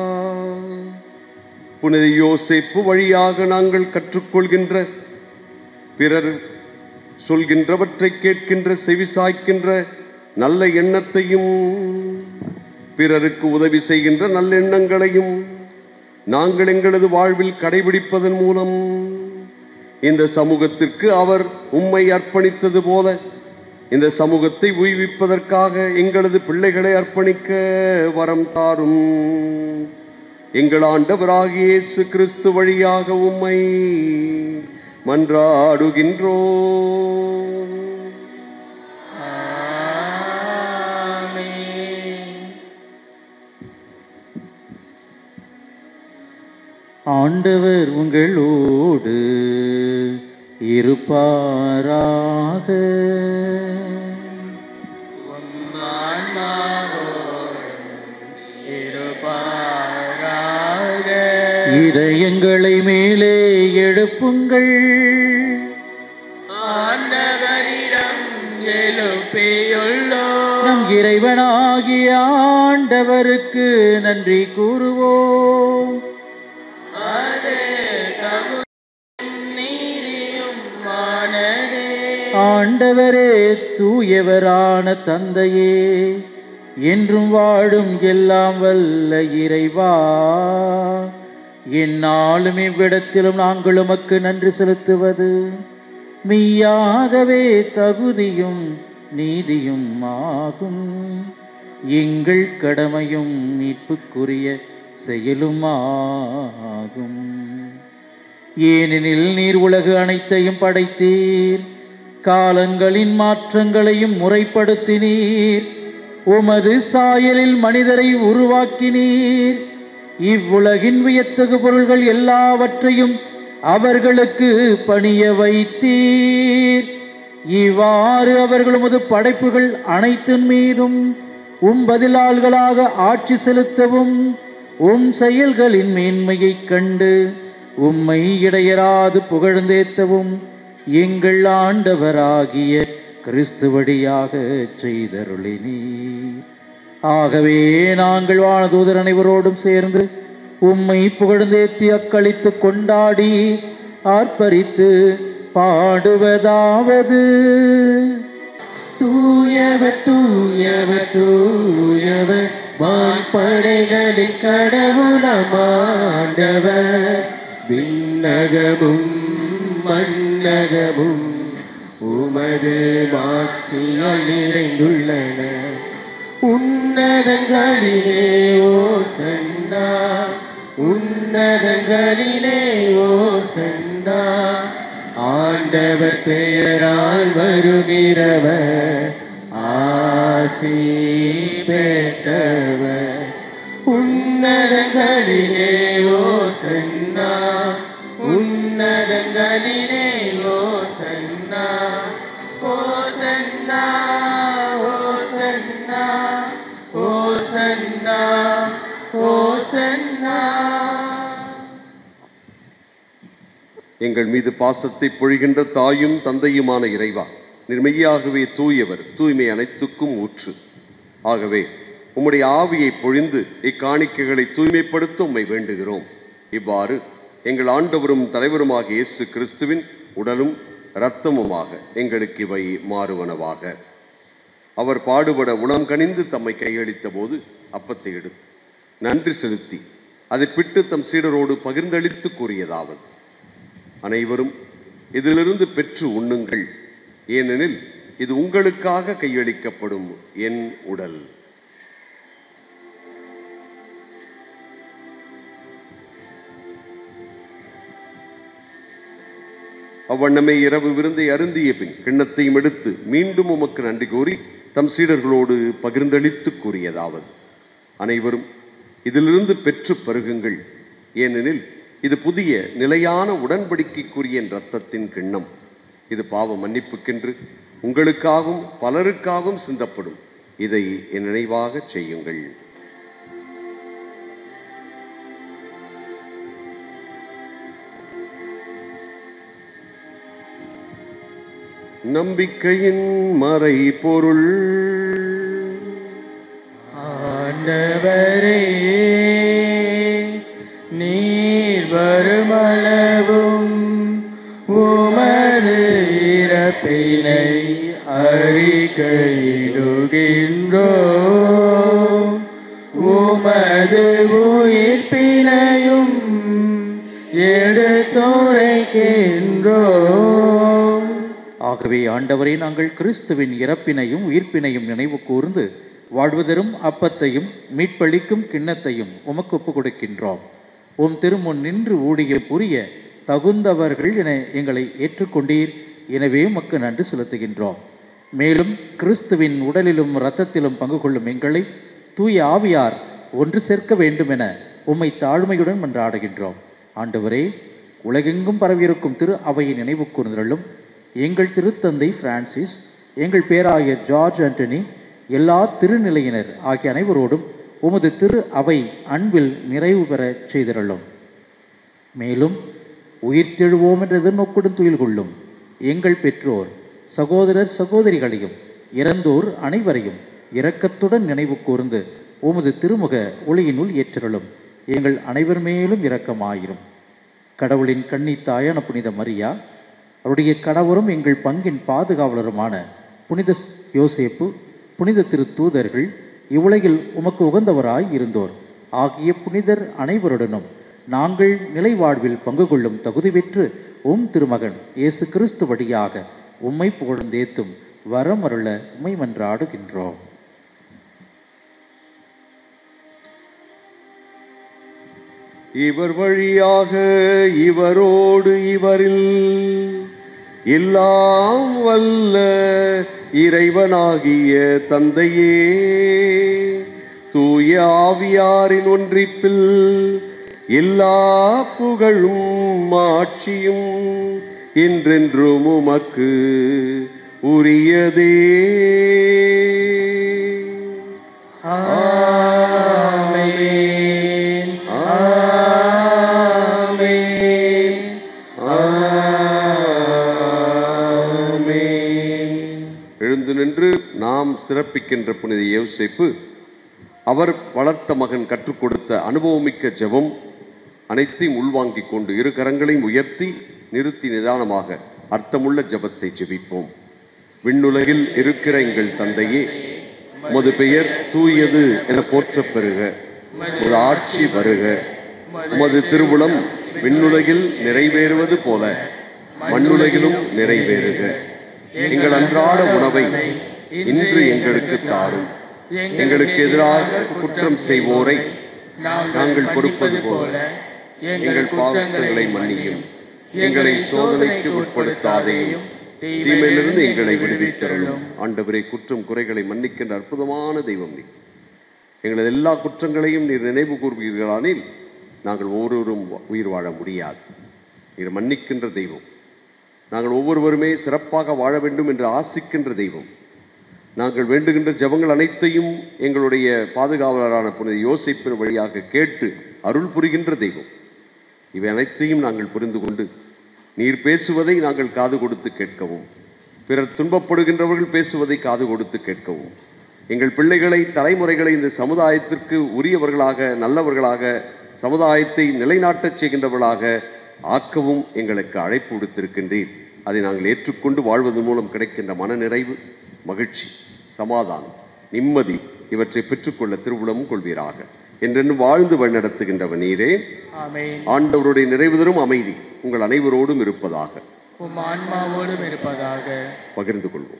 புனித யோசேப்பு வழியாக நாங்கள் கற்றுக்கொள்கின்ற பிறர் சொல்கின்றவற்றை கேட்கின்ற செவிசாய்க்கின்ற நல்ல எண்ணத்தையும் பிறருக்கு உதவி செய்கின்ற நல்லெண்ணங்களையும் நாங்கள் எங்களது வாழ்வில் கடைபிடிப்பதன் மூலம் இந்த சமூகத்திற்கு அவர் உம்மை அர்ப்பணித்தது போல இந்த சமூகத்தை உய்விப்பதற்காக எங்களது பிள்ளைகளை அர்ப்பணிக்க வரம் தாரும் எங்கள் ஆண்டவராகிய இயேசு கிறிஸ்து வழியாக உம்மை மன்றாடுகின்றோம் ஆண்டவர் உங்களோடு இருப்பாராக இதயங்களை மேலே எழுப்புங்கள் ஆண்டவரிடம் எழுப்பியுள்ளோ நம் இறைவனாகிய ஆண்டவருக்கு நன்றி கூறுவோம் அது தகுதியும் நீதியும் மானதே ஆண்டவரே தூயவரான தந்தையே என்றும் வாழும் எல்லாம் வல்ல இறைவா எந்நாளும் இவ்விடத்திலும் நாங்கள் உமக்கு நன்றி செலுத்துவது மெய்யாகவே தகுதியும் நீதியும் ஆகும் எங்கள் கடமையும் மீட்புக்குரிய செயலும் ஆகும் ஏனெனில் நீர் உலகு அனைத்தையும் படைத்தீர் காலங்களின் மாற்றங்களையும் முறைப்படுத்தினீர் உமது சாயலில் மனிதரை உருவாக்கினீர் இவ்வுலகின் வியத்தகு பொருள்கள் எல்லாவற்றையும் அவர்களுக்கு பணிய வைத்தீர் இவ்வாறு அவர்கள் உமது படைப்புகள் அனைத்தின் மீதும் உம் பதிலாள்களாக ஆட்சி செலுத்தவும் உம் செயல்களின் மேன்மையைக் கண்டு உம்மை இடையராது புகழ்ந்தேத்தவும் எங்கள் ஆண்டவராகிய கிறிஸ்துவடியாக செய்தருளினீர் ஆகவே நாங்கள் வானதூதர் அனைவரோடும் சேர்ந்து உம்மை புகழ்ந்தேத்தி அக்களித்து கொண்டாடி ஆர்ப்பரித்து பாடுவதாவது தூயவர் தூயவர் தூயவர் வான்படைகளின் கடவுளமாண்டவர் விண்ணகமும் மன்னகமும் உமது மாட்சியால் நிறைந்துள்ளன உன்னதங்களிலே ஓ சண்டா உன்னதங்களிலே ஓ சண்டா ஆண்டவர் பெயரால் வருகிறவர் ஆசி பெற்றவர் உன்னதங்களிலே ஓ சன்னா உன்னதங்களிலே ஓ சன்னா ஓ சன்னா ஓ சன்னா ஓ சன்னா ஓ சன்னா எங்கள் மீது பாசத்தை பொழிகின்ற தாயும் தந்தையுமான இறைவா நிர்மையாகவே தூயவர் தூய்மை அனைத்துக்கும் ஊற்று ஆகவே உம்முடைய ஆவியை பொழிந்து இக்காணிக்கைகளை தூய்மைப்படுத்த உம்மை வேண்டுகிறோம் இவ்வாறு எங்கள் ஆண்டவரும் தலைவருமாகிய இயேசு கிறிஸ்துவின் உடலும் இரத்தமுமாக எங்களுக்கு இவை மாறுவனவாக அவர் பாடுபட உளம் கனிந்து தம்மை கையளித்த போது அப்பத்தை எடுத்து நன்றி செலுத்தி அதை பிட்டு தம் சீடரோடு பகிர்ந்தளித்து கூறியதாவது அனைவரும் இதிலிருந்து பெற்று உண்ணுங்கள் ஏனெனில் இது உங்களுக்காக கையளிக்கப்படும் என் உடல் அவ்வண்ணமே இரவு விருந்தை அருந்திய பின் கிண்ணத்தையும் எடுத்து மீண்டும் உமக்கு நன்றி கூறி தம் சீடர்களோடு பகிர்ந்தளித்து கூறியதாவது அனைவரும் இதிலிருந்து பெற்று பருகுங்கள் ஏனெனில் இது புதிய நிலையான உடன்படிக்கைக்குரிய என் இரத்தத்தின் கிண்ணம் இது பாவ மன்னிப்புக்கென்று உங்களுக்காகவும் பலருக்காகவும் சிந்தப்படும் இதை என் நினைவாகச் செய்யுங்கள் நம்பிக்கையின் மறை பொருள் ஆண்டவரே நீர் வருமளவும் உமது இறப்பினை அறிக்கையிடுகின்றோ உமது உயிர்ப்பினையும் எடுத்துரைக்கின்றோ ஆகவே ஆண்டவரே நாங்கள் கிறிஸ்துவின் இறப்பினையும் உயிர்ப்பினையும் நினைவு கூர்ந்து வாழ்வதரும் அப்பத்தையும் மீட்பளிக்கும் கிண்ணத்தையும் உமக்கு ஒப்புக் கொடுக்கின்றோம் உம் திருமுன் நின்று ஊழியம் புரிய தகுந்தவர்கள் என எங்களை ஏற்றுக்கொண்டீர் எனவே உமக்கு நன்றி செலுத்துகின்றோம் மேலும் கிறிஸ்துவின் உடலிலும் இரத்தத்திலும் பங்கு கொள்ளும் எங்களை தூய ஆவியார் ஒன்று சேர்க்க வேண்டும் என உம்மை தாழ்மையுடன் மன்றாடுகின்றோம் ஆண்டவரே உலகெங்கும் பரவியிருக்கும் திரு அவையை நினைவு கூர்ந்தருளும் எங்கள் திருத்தந்தை பிரான்சிஸ் எங்கள் பேராயர் ஜார்ஜ் ஆண்டனி எல்லா திருநிலையினர் ஆகிய அனைவரோடும் உமது திரு அவை அன்பில் நிறைவு பெறச் செய்திருளும் மேலும் உயிர்த்தெழுவோம் என்ற எதிர்நோக்குடன் துயில் கொள்ளும் எங்கள் பெற்றோர் சகோதரர் சகோதரிகளையும் இறந்தோர் அனைவரையும் இரக்கத்துடன் நினைவு கூர்ந்து உமது திருமுக ஒளியினுள் ஏற்றருளும் எங்கள் அனைவர் மேலும் இரக்கமாயிரும் கடவுளின் கன்னி தாயான புனித மரியா அவருடைய கணவரும் எங்கள் பங்கின் பாதுகாவலருமான புனித யோசேப்பு புனித திருத்தூதர்கள் இவ்வுலகில் உமக்கு உகந்தவராய் இருந்தோர் ஆகிய புனிதர் அனைவருடனும் நாங்கள் நிலை வாழ்வில் பங்கு கொள்ளும் தகுதி பெற்று உம் திருமகன் இயேசு கிறிஸ்து வழியாக உம்மை புகழ்ந்தேத்தும் வரமருள உம்மை மன்றாடுகின்றோம் இவர் வழியாக இவரோடு இவரில் எல்லாம் வல்ல இறைவனாகிய தந்தையே தூய ஆவியாரின் ஒன்றிப்பில் எல்லா புகழும் ஆட்சியும் என்றென்றும் உமக்கு உரியதே ஆமென் ஆமென் எழுந்து நின்று நாம் சிறப்பிக்கின்ற புனித யோசேப்பு அவர் வளர்த்த மகன் கற்றுக் கொடுத்த அனுபவமிக்க ஜெபம் அனைத்தையும் உள்வாங்கிக் கொண்டு இரு கரங்களையும் உயர்த்தி நிறுத்தி நிதானமாக அர்த்தமுள்ள ஜெபத்தை ஜெபிப்போம் விண்ணுலகில் இருக்கிற எங்கள் தந்தையே உமது பெயர் தூயது என போற்றப் பெறுக உமது ஆட்சி வருக உமது திருவுளம் விண்ணுலகில் நிறைவேறுவது போல மண்ணுலகிலும் நிறைவேறுக எங்கள் அன்றாட உணவை இன்று எங்களுக்கு தாரும் எங்களுக்கு எதிராக குற்றம் செய்வோரை நாங்கள் பொறுப்பது போல எங்கள் பாவங்களை மன்னியும் எங்களை சோதனைக்கு உட்படுத்தாதேயும் தீமையிலிருந்து எங்களை விடுவித்தருளும் ஆண்டவரே குற்றம் குறைகளை மன்னிக்கின்ற அற்புதமான தெய்வம் நீ எங்களது எல்லா குற்றங்களையும் நீர் நினைவு கூறுவீர்களானில் நாங்கள் ஒவ்வொருவரும் உயிர் வாழ முடியாது நீர் மன்னிக்கின்ற தெய்வம் நாங்கள் ஒவ்வொருவருமே சிறப்பாக வாழ வேண்டும் என்று ஆசிக்கின்ற தெய்வம் நாங்கள் வேண்டுகின்ற ஜெபங்கள் அனைத்தையும் எங்களுடைய பாதுகாவலரான புனித யோசிப்பின் வழியாக கேட்டு அருள் புரிகின்ற தெய்வம் இவை அனைத்தையும் நாங்கள் புரிந்து கொண்டு நீர் பேசுவதை நாங்கள் காது கொடுத்து கேட்கவும் பிறர் துன்பப்படுகின்றவர்கள் பேசுவதை காது கொடுத்து கேட்கவும் எங்கள் பிள்ளைகளை தலைமுறைகளை இந்த சமுதாயத்திற்கு உரியவர்களாக நல்லவர்களாக சமுதாயத்தை நிலைநாட்டச் செய்கின்றவர்களாக ஆக்கவும் எங்களுக்கு அழைப்பு விடுத்திருக்கின்றீர் அதை நாங்கள் ஏற்றுக்கொண்டு வாழ்வதன் மூலம் கிடைக்கின்ற மனநிறைவு மகிழ்ச்சி சமாதானம் நிம்மதி இவற்றை பெற்றுக்கொள்ள திருவுளமும் கொள்வீராக என்றென்றும் வாழ்ந்து வழிநடத்துகின்றவர் நீரே ஆமென் ஆண்டவருடைய நிறைவு தரும் அமைதி உங்கள் அனைவரோடும் இருப்பதாக உம் ஆன்மாவோடும் இருப்பதாக பகிர்ந்து கொள்வோம்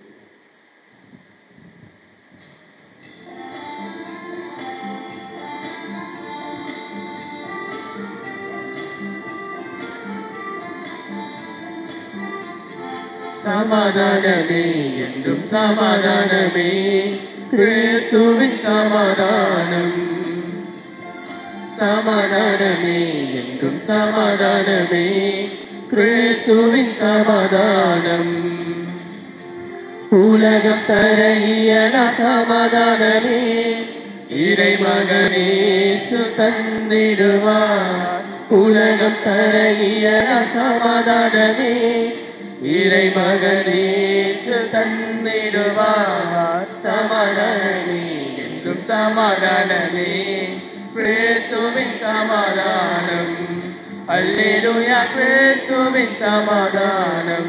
சமாதானமே என்றும் சமாதானமே கிறிஸ்துவின் சமாதானம் சமாதானமே என்றும் சமாதானமே கிறிஸ்துவின் சமாதானம் உலகம் தர இயல சமாதானமே இறைமகனே தந்திடுவார் உலகம் தர இயல சமாதானமே இறைமகனே தந்திடுவார் சமாதானமே என்றும் சமாதானமே கிறிஸ்துவின் சமாதானம் அல்லேலூயா கிறிஸ்துவின் சமாதானம்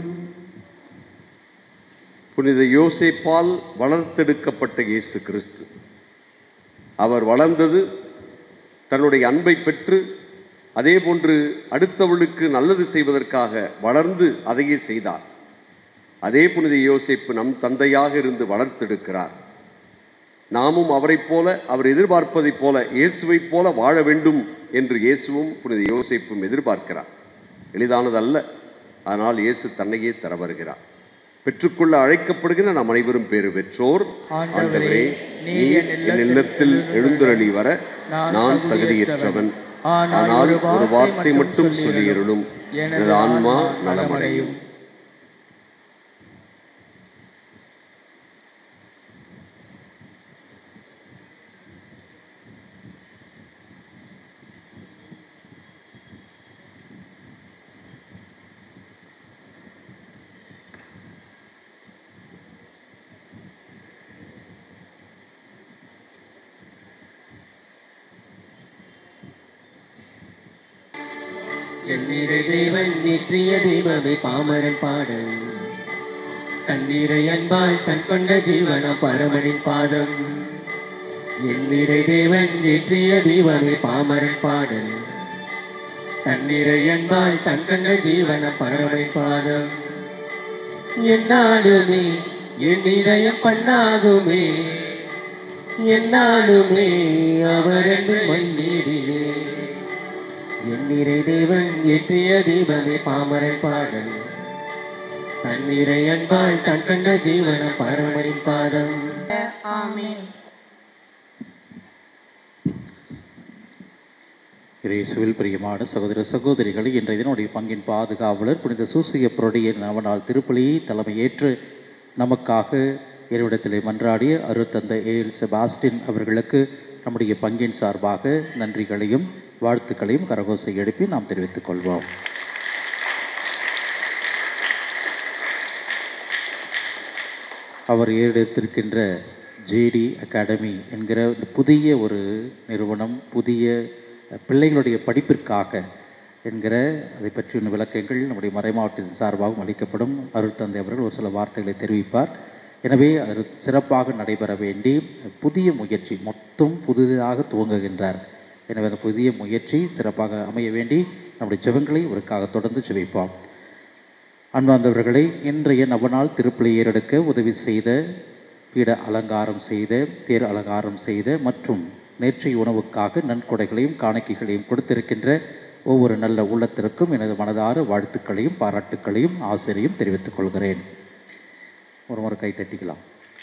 புனித யோசேப்பால் வளர்த்தெடுக்கப்பட்ட இயேசு கிறிஸ்து அவர் வளர்ந்தது தன்னுடைய அன்பை பெற்று அதே போன்று அடுத்தவளுக்கு நல்லது செய்வதற்காக வளர்ந்து அதையே செய்தார் அதே புனித யோசேப்பு நம் தந்தையாக இருந்து வளர்த்தெடுக்கிறார் நாமும் அவரைப் போல அவர் எதிர்பார்ப்பதைப் போல இயேசுவைப் போல வாழ வேண்டும் என்று இயேசுவும் புனித யோசேப்பும் எதிர்பார்க்கிறார் எளிதானதல்ல ஆனால் இயேசு தன்னையே தர வருகிறார் பெற்றுக்கொள்ள அழைக்கப்படுகிற நாம் அனைவரும் பேறு பெற்றோர் ஆண்டவரே நீர் என் இல்லத்தில் எழுந்துருளி வர நான் தகுதியற்றவன் ஆனால் ஒரு வார்த்தை மட்டும் சொல்லியருளும் எனது ஆன்மா நலமடையும் என்னிறை தேவன் நீற்றிய தெய்வமே பாமரன் பாடல் தண்ணீரை அன்பால் தன் கொண்ட ஜீவன பரமனின் பாதம் என்னிறை தேவன் நீற்றிய தெய்வமே பாமரன் பாடல் தண்ணீரை அன்பால் தன் கொண்ட ஜீவன பரமனின் பாதம் என்னாலுமே என் இதயம் பண்ணாகுமே என்னாலுமே அவரது மண்ணீரிலே எண்ணிறை தேவன் ஏற்றிய தீபமே பாமரன் பாடல் தண்ணீரை அன்பால் தன் கண்ட ஜீவன பரமரின் பாதம் ஆமென் இயேசுவில் பிரியமான சகோதர சகோதரிகளை இன்றைய தினமுடைய பங்கின் பாதுகாவலர் புனித சூசியப்பருடைய நவநாள் திருப்பலியை தலைமையேற்று நமக்காக இறைவிடத்திலே மன்றாடிய அருத்தந்த ஏல் செபாஸ்டின் அவர்களுக்கு நம்முடைய பங்கின் சார்பாக நன்றிகளையும் வாழ்த்துக்களையும் கரகோசை எழுப்பி நாம் தெரிவித்துக் கொள்வோம் அவர் ஏறெடுத்திருக்கின்ற ஜேடி அகாடமி என்கிற இந்த புதிய ஒரு நிறுவனம் புதிய பிள்ளைகளுடைய படிப்பிற்காக என்கிற அதை பற்றிய விளக்கங்கள் நம்முடைய மறைமாவட்டத்தின் சார்பாகவும் அளிக்கப்படும் அருட்தந்தை அவர்கள் ஒரு சில வார்த்தைகளை தெரிவிப்பார் எனவே அது சிறப்பாக நடைபெற வேண்டி புதிய முயற்சி மொத்தம் புதிதாக துவங்குகின்றார் எனவே அந்த புதிய முயற்சி சிறப்பாக அமைய வேண்டி நம்முடைய ஜெபங்களை ஒருக்காக தொடர்ந்து ஜெபிப்போம் அன்பார்ந்தவர்களை இன்றைய நவநாள் திருப்பலி ஏறெடுக்க உதவி செய்த பீட அலங்காரம் செய்த தேர் அலங்காரம் செய்த மற்றும் நேற்றை உணவுக்காக நன்கொடைகளையும் காணிக்கைகளையும் கொடுத்திருக்கின்ற ஒவ்வொரு நல்ல உள்ளத்திற்கும் எனது மனதார வாழ்த்துக்களையும் பாராட்டுக்களையும் ஆசிரியும் தெரிவித்துக் கொள்கிறேன் ஒரு முறை கை தட்டிக்கலாம்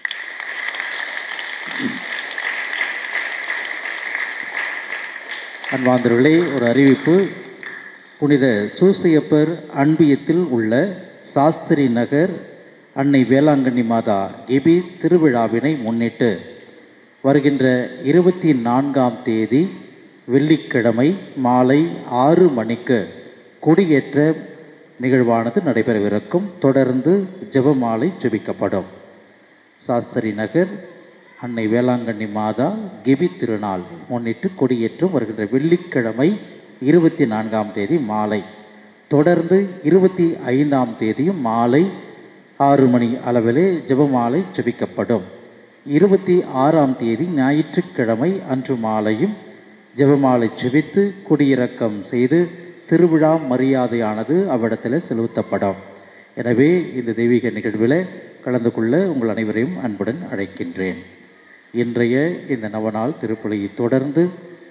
அன்பாந்தர்களே ஒரு அறிவிப்பு புனித சூசையப்பர் அன்பியத்தில் உள்ள சாஸ்திரி நகர் அன்னை வேளாங்கண்ணி மாதா கிபி திருவிழாவினை முன்னிட்டு வருகின்ற இருபத்தி நான்காம் தேதி வெள்ளிக்கிழமை மாலை ஆறு மணிக்கு கொடியேற்ற நிகழ்வானது நடைபெறவிருக்கும் தொடர்ந்து ஜெபமாலை ஜெபிக்கப்படும் சாஸ்திரி நகர் அன்னை வேளாங்கண்ணி மாதா கிபி திருநாள் முன்னிட்டு கொடியேற்றம் வருகின்ற வெள்ளிக்கிழமை இருபத்தி நான்காம் தேதி மாலை தொடர்ந்து இருபத்தி ஐந்தாம் தேதியும் மாலை ஆறு மணி அளவிலே ஜெபமாலை ஜெபிக்கப்படும் இருபத்தி ஆறாம் தேதி ஞாயிற்றுக்கிழமை அன்று மாலையும் ஜெபமாலை ஜெபித்து கொடியிறக்கம் செய்து திருவிழா மரியாதையானது அவ்விடத்தில் செலுத்தப்படும் எனவே இந்த தெய்வீக நிகழ்வில் கலந்து கொள்ள உங்கள் அனைவரையும் அன்புடன் அழைக்கின்றேன் இன்றைய இந்த நவநாள் திருப்பலியை தொடர்ந்து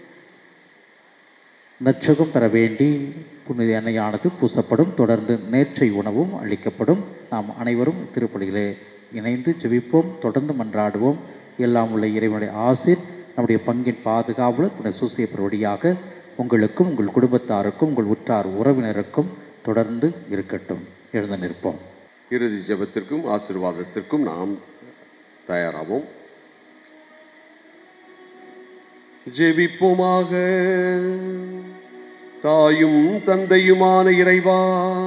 நற்சுகம் பெற வேண்டி புனித எண்ணெயானது பூசப்படும் தொடர்ந்து நேர்ச்சை உணவும் அளிக்கப்படும் நாம் அனைவரும் திருப்பலியிலே இணைந்து ஜெபிப்போம் தொடர்ந்து மன்றாடுவோம் எல்லாம் உள்ள இறைவனுடைய ஆசிர் நம்முடைய பங்கின் பாதுகாவலர் புனித சூசியப்பர் வழியாக உங்களுக்கும் உங்கள் குடும்பத்தாருக்கும் உங்கள் உற்றார் உறவினருக்கும் தொடர்ந்து இருக்கட்டும் எழுந்து நிற்போம் இறுதி ஜெபத்திற்கும் ஆசீர்வாதத்திற்கும் நாம் தயாராவோம் ஜெபிப்போமாக தாயும் தந்தையுமான இறைவா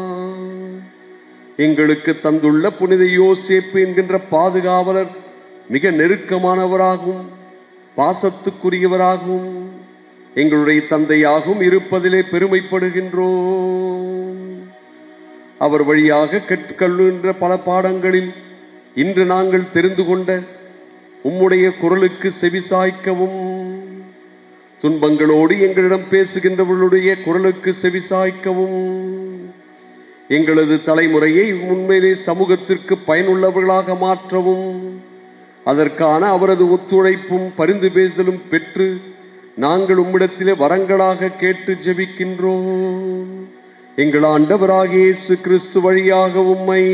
எங்களுக்கு தந்துள்ள புனித யோசேப்பு என்கின்ற பாதுகாவலர் மிக நெருக்கமானவராகவும் பாசத்துக்குரியவராகவும் எங்களுடைய தந்தையாகவும் இருப்பதிலே பெருமைப்படுகின்றோம் அவர் வழியாக கற்றுக்கொள்கின்ற பல பாடங்களில் இன்று நாங்கள் தெரிந்து கொண்ட உம்முடைய குரலுக்கு செவிசாய்க்கவும் துன்பங்களோடு எங்களிடம் பேசுகின்றவர்களுடைய குரலுக்கு செவிசாய்க்கவும் எங்களது தலைமுறையை உண்மையிலே சமூகத்திற்கு பயனுள்ளவர்களாக மாற்றவும் அதற்கான அவரது ஒத்துழைப்பும் பரிந்து பேசலும் பெற்று நாங்கள் உம்மிடத்திலே வரங்களாக கேட்டு ஜெபிக்கின்றோம் எங்கள் ஆண்டவராகிய இயேசு கிறிஸ்து வழியாக உம்மை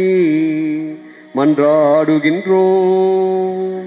மன்றாடுகின்றோம்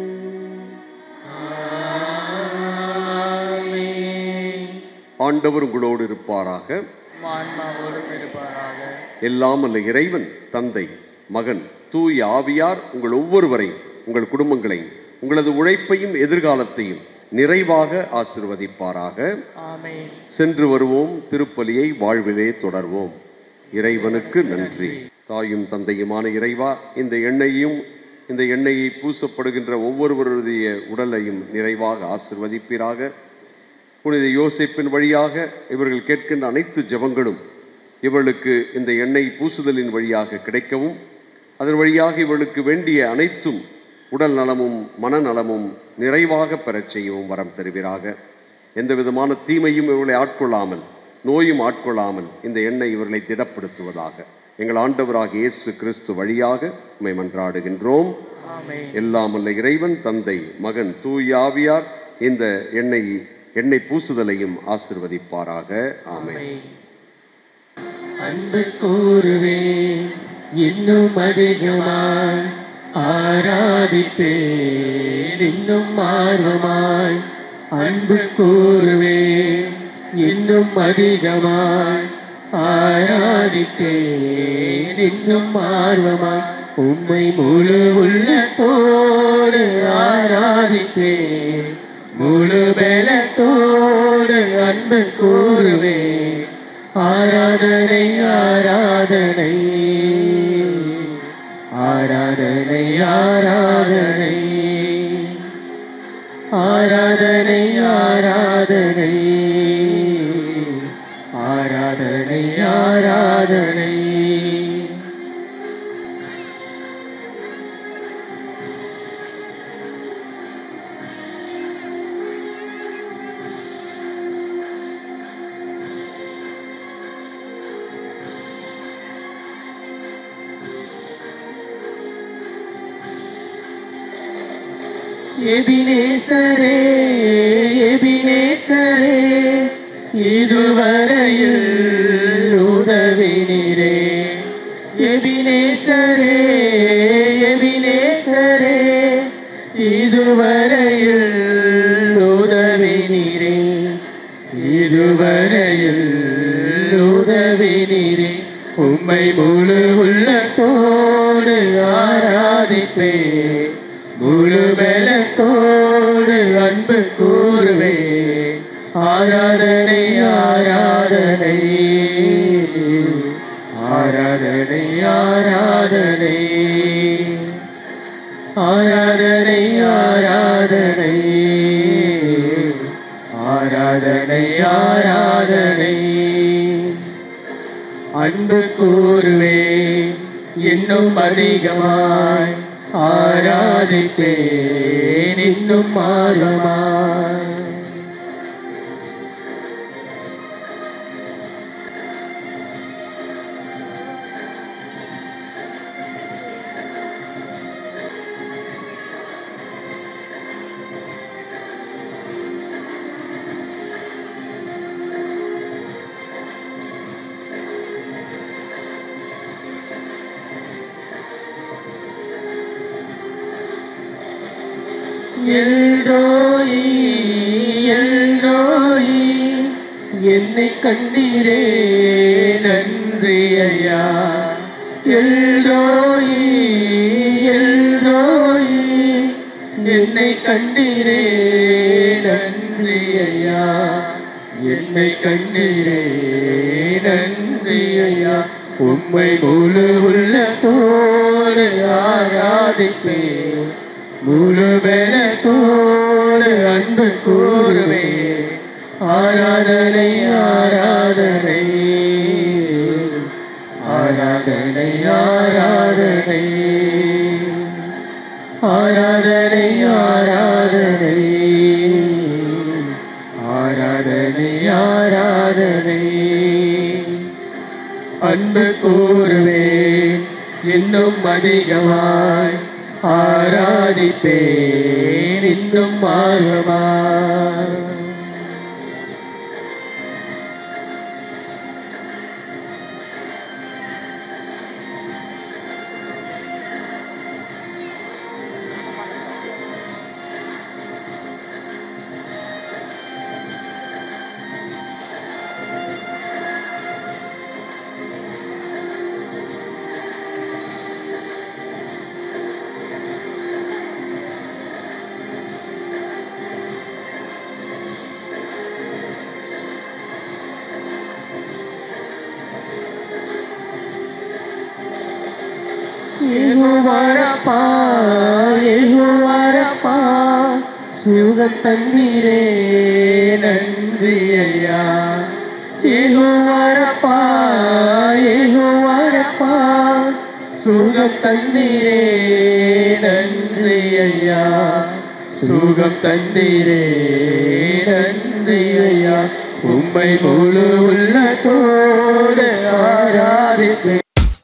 ஆண்டவர் உங்களோடு இருப்பாராக ஆன்மாவோடும் இருப்பாராக எல்லாம் அல்ல இறைவன் தந்தை மகன் தூய ஆவியார் உங்கள் ஒவ்வொருவரை உங்கள் குடும்பங்களை உங்களது உழைப்பையும் எதிர்காலத்தையும் நிறைவாக ஆசிர்வதிப்பாராக ஆமென் சென்று வருவோம் திருப்பலியை வாழ்விலே தொடர்வோம் இறைவனுக்கு நன்றி தாயும் தந்தையுமான இறைவா இந்த எண்ணெயையும் இந்த எண்ணெயை பூசப்படுகின்ற ஒவ்வொருவருடைய உடலையும் நிறைவாக ஆசிர்வதிப்பீராக புனித யோசிப்பின் வழியாக இவர்கள் கேட்கின்ற அனைத்து ஜெபங்களும் இவர்களுக்கு இந்த எண்ணெய் பூசுதலின் வழியாக கிடைக்கவும் அதன் வழியாக இவர்களுக்கு வேண்டிய அனைத்தும் உடல் நலமும் மனநலமும் நிறைவாக பெறச் செய்யவும் வரம் தருவீராக எந்த விதமான தீமையும் இவர்களை ஆட்கொள்ளாமல் நோயும் ஆட்கொள்ளாமல் இந்த எண்ணெய் இவர்களை திடப்படுத்துவதாக எங்கள் ஆண்டவராக இயேசு கிறிஸ்து வழியாக உம்மை மன்றாடுகின்றோம் ஆமென் எல்லாம் அல்ல இறைவன் தந்தை மகன் தூய் ஆவியார் இந்த எண்ணெய் எண்ணெய் பூசுதலையும் ஆசிர்வதிப்பாராக ஆமென் அன்பு கூறுவே இன்னும் அதிகமாய் ஆராதிப்பேன் இன்னும் ஆர்வமாய் அன்பு கூறுவே இன்னும் அதிகமாய் ஆராதிப்பேன் இன்னும் ஆர்வமாய் உம்மை முழு உள்ளத்தோடு ஆராதிப்பேன் முழு பலத்தோடு அன்பு கூறுவேன் ஆராதனை ஆராதனை ஆராதனை ஆராதனை ஆராதனை ஆராதனை ஆராதனை ஆராதனை எபினேசரே எபினேசரே இதுவரையில் உதவினீரே எபினேசரே எபினேசரே இதுவரையில் உதவினீரே இதுவரையில் உதவினீரே உம்மை முழு உள்ளத்தோடு ஆராதிப்பேன் முழு பலத்தோடு அன்பு கூறுவே ஆராதனை ஆராதனை ஆராதனை ஆராதனை ஆராதனை ஆராதனை ஆராதனை ஆராதனை அன்பு கூறுவே இன்னும் அதிகமாய் ஆராதிப்பேன் இன்னும் ஆர்வமாய் எல்ரோயி எல்ரோயி என்னை கண்டீரே நன்றி ஐயா எல்ரோயி எல்ரோயி என்னை கண்டீரே நன்றி ஐயா என்னை கண்டீரே நன்றி ஐயா உம்மை முழு உள்ளத்தோடு ஆராதிப்பேன் முழு பலத்தோடு அன்பு கூறுவே ஆராதனை ஆராதனை ஆராதனை ஆராதனை ஆராதனை ஆராதனை ஆராதனை ஆராதனை அன்பு கூறுவேன் இன்னும் அதிகமாய் ஆராதிப்பேன் இன்னும் ஆர்வமாய் ஏகுவாரப்பா ஏகுவாரப்பா சுகம் தந்தீரே நன்றி ஐயா ஏகுவாரப்பா ஏகுவாரப்பா சுகம் தந்தீரே நன்றி ஐயா சுகம் தந்தீரே நன்றி ஐயா உம்மை முழு உள்ளத்தோடு ஆராதிப்பேன்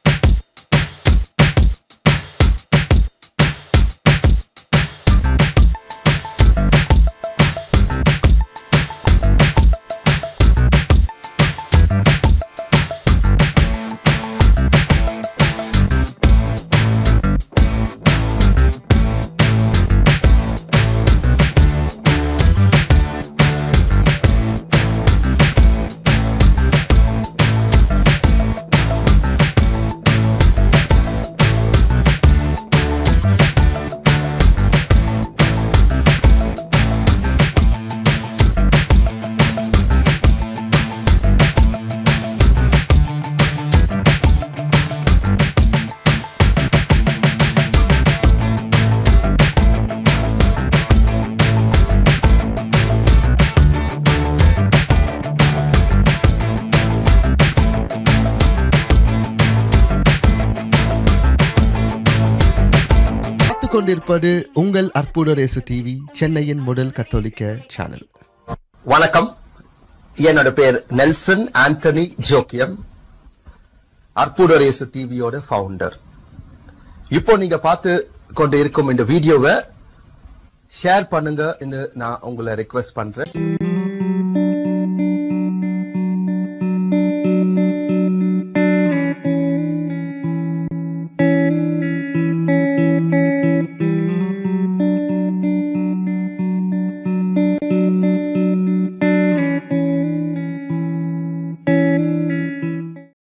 பார்த்து கொண்டிருப்பது உங்கள் அற்புத ரேசு டிவி சென்னையின் முதல் கத்தோலிக்க சேனல் வணக்கம் என்னோட பேர் நெல்சன் ஆண்டனி ஜோக்கியம் அற்புதரேசு டிவியோட ஃபவுண்டர் இப்போ நீங்க பார்த்து கொண்டு இருக்கும் இந்த வீடியோவை ஷேர் பண்ணுங்க நான் உங்களை ரெக்வெஸ்ட் பண்றேன்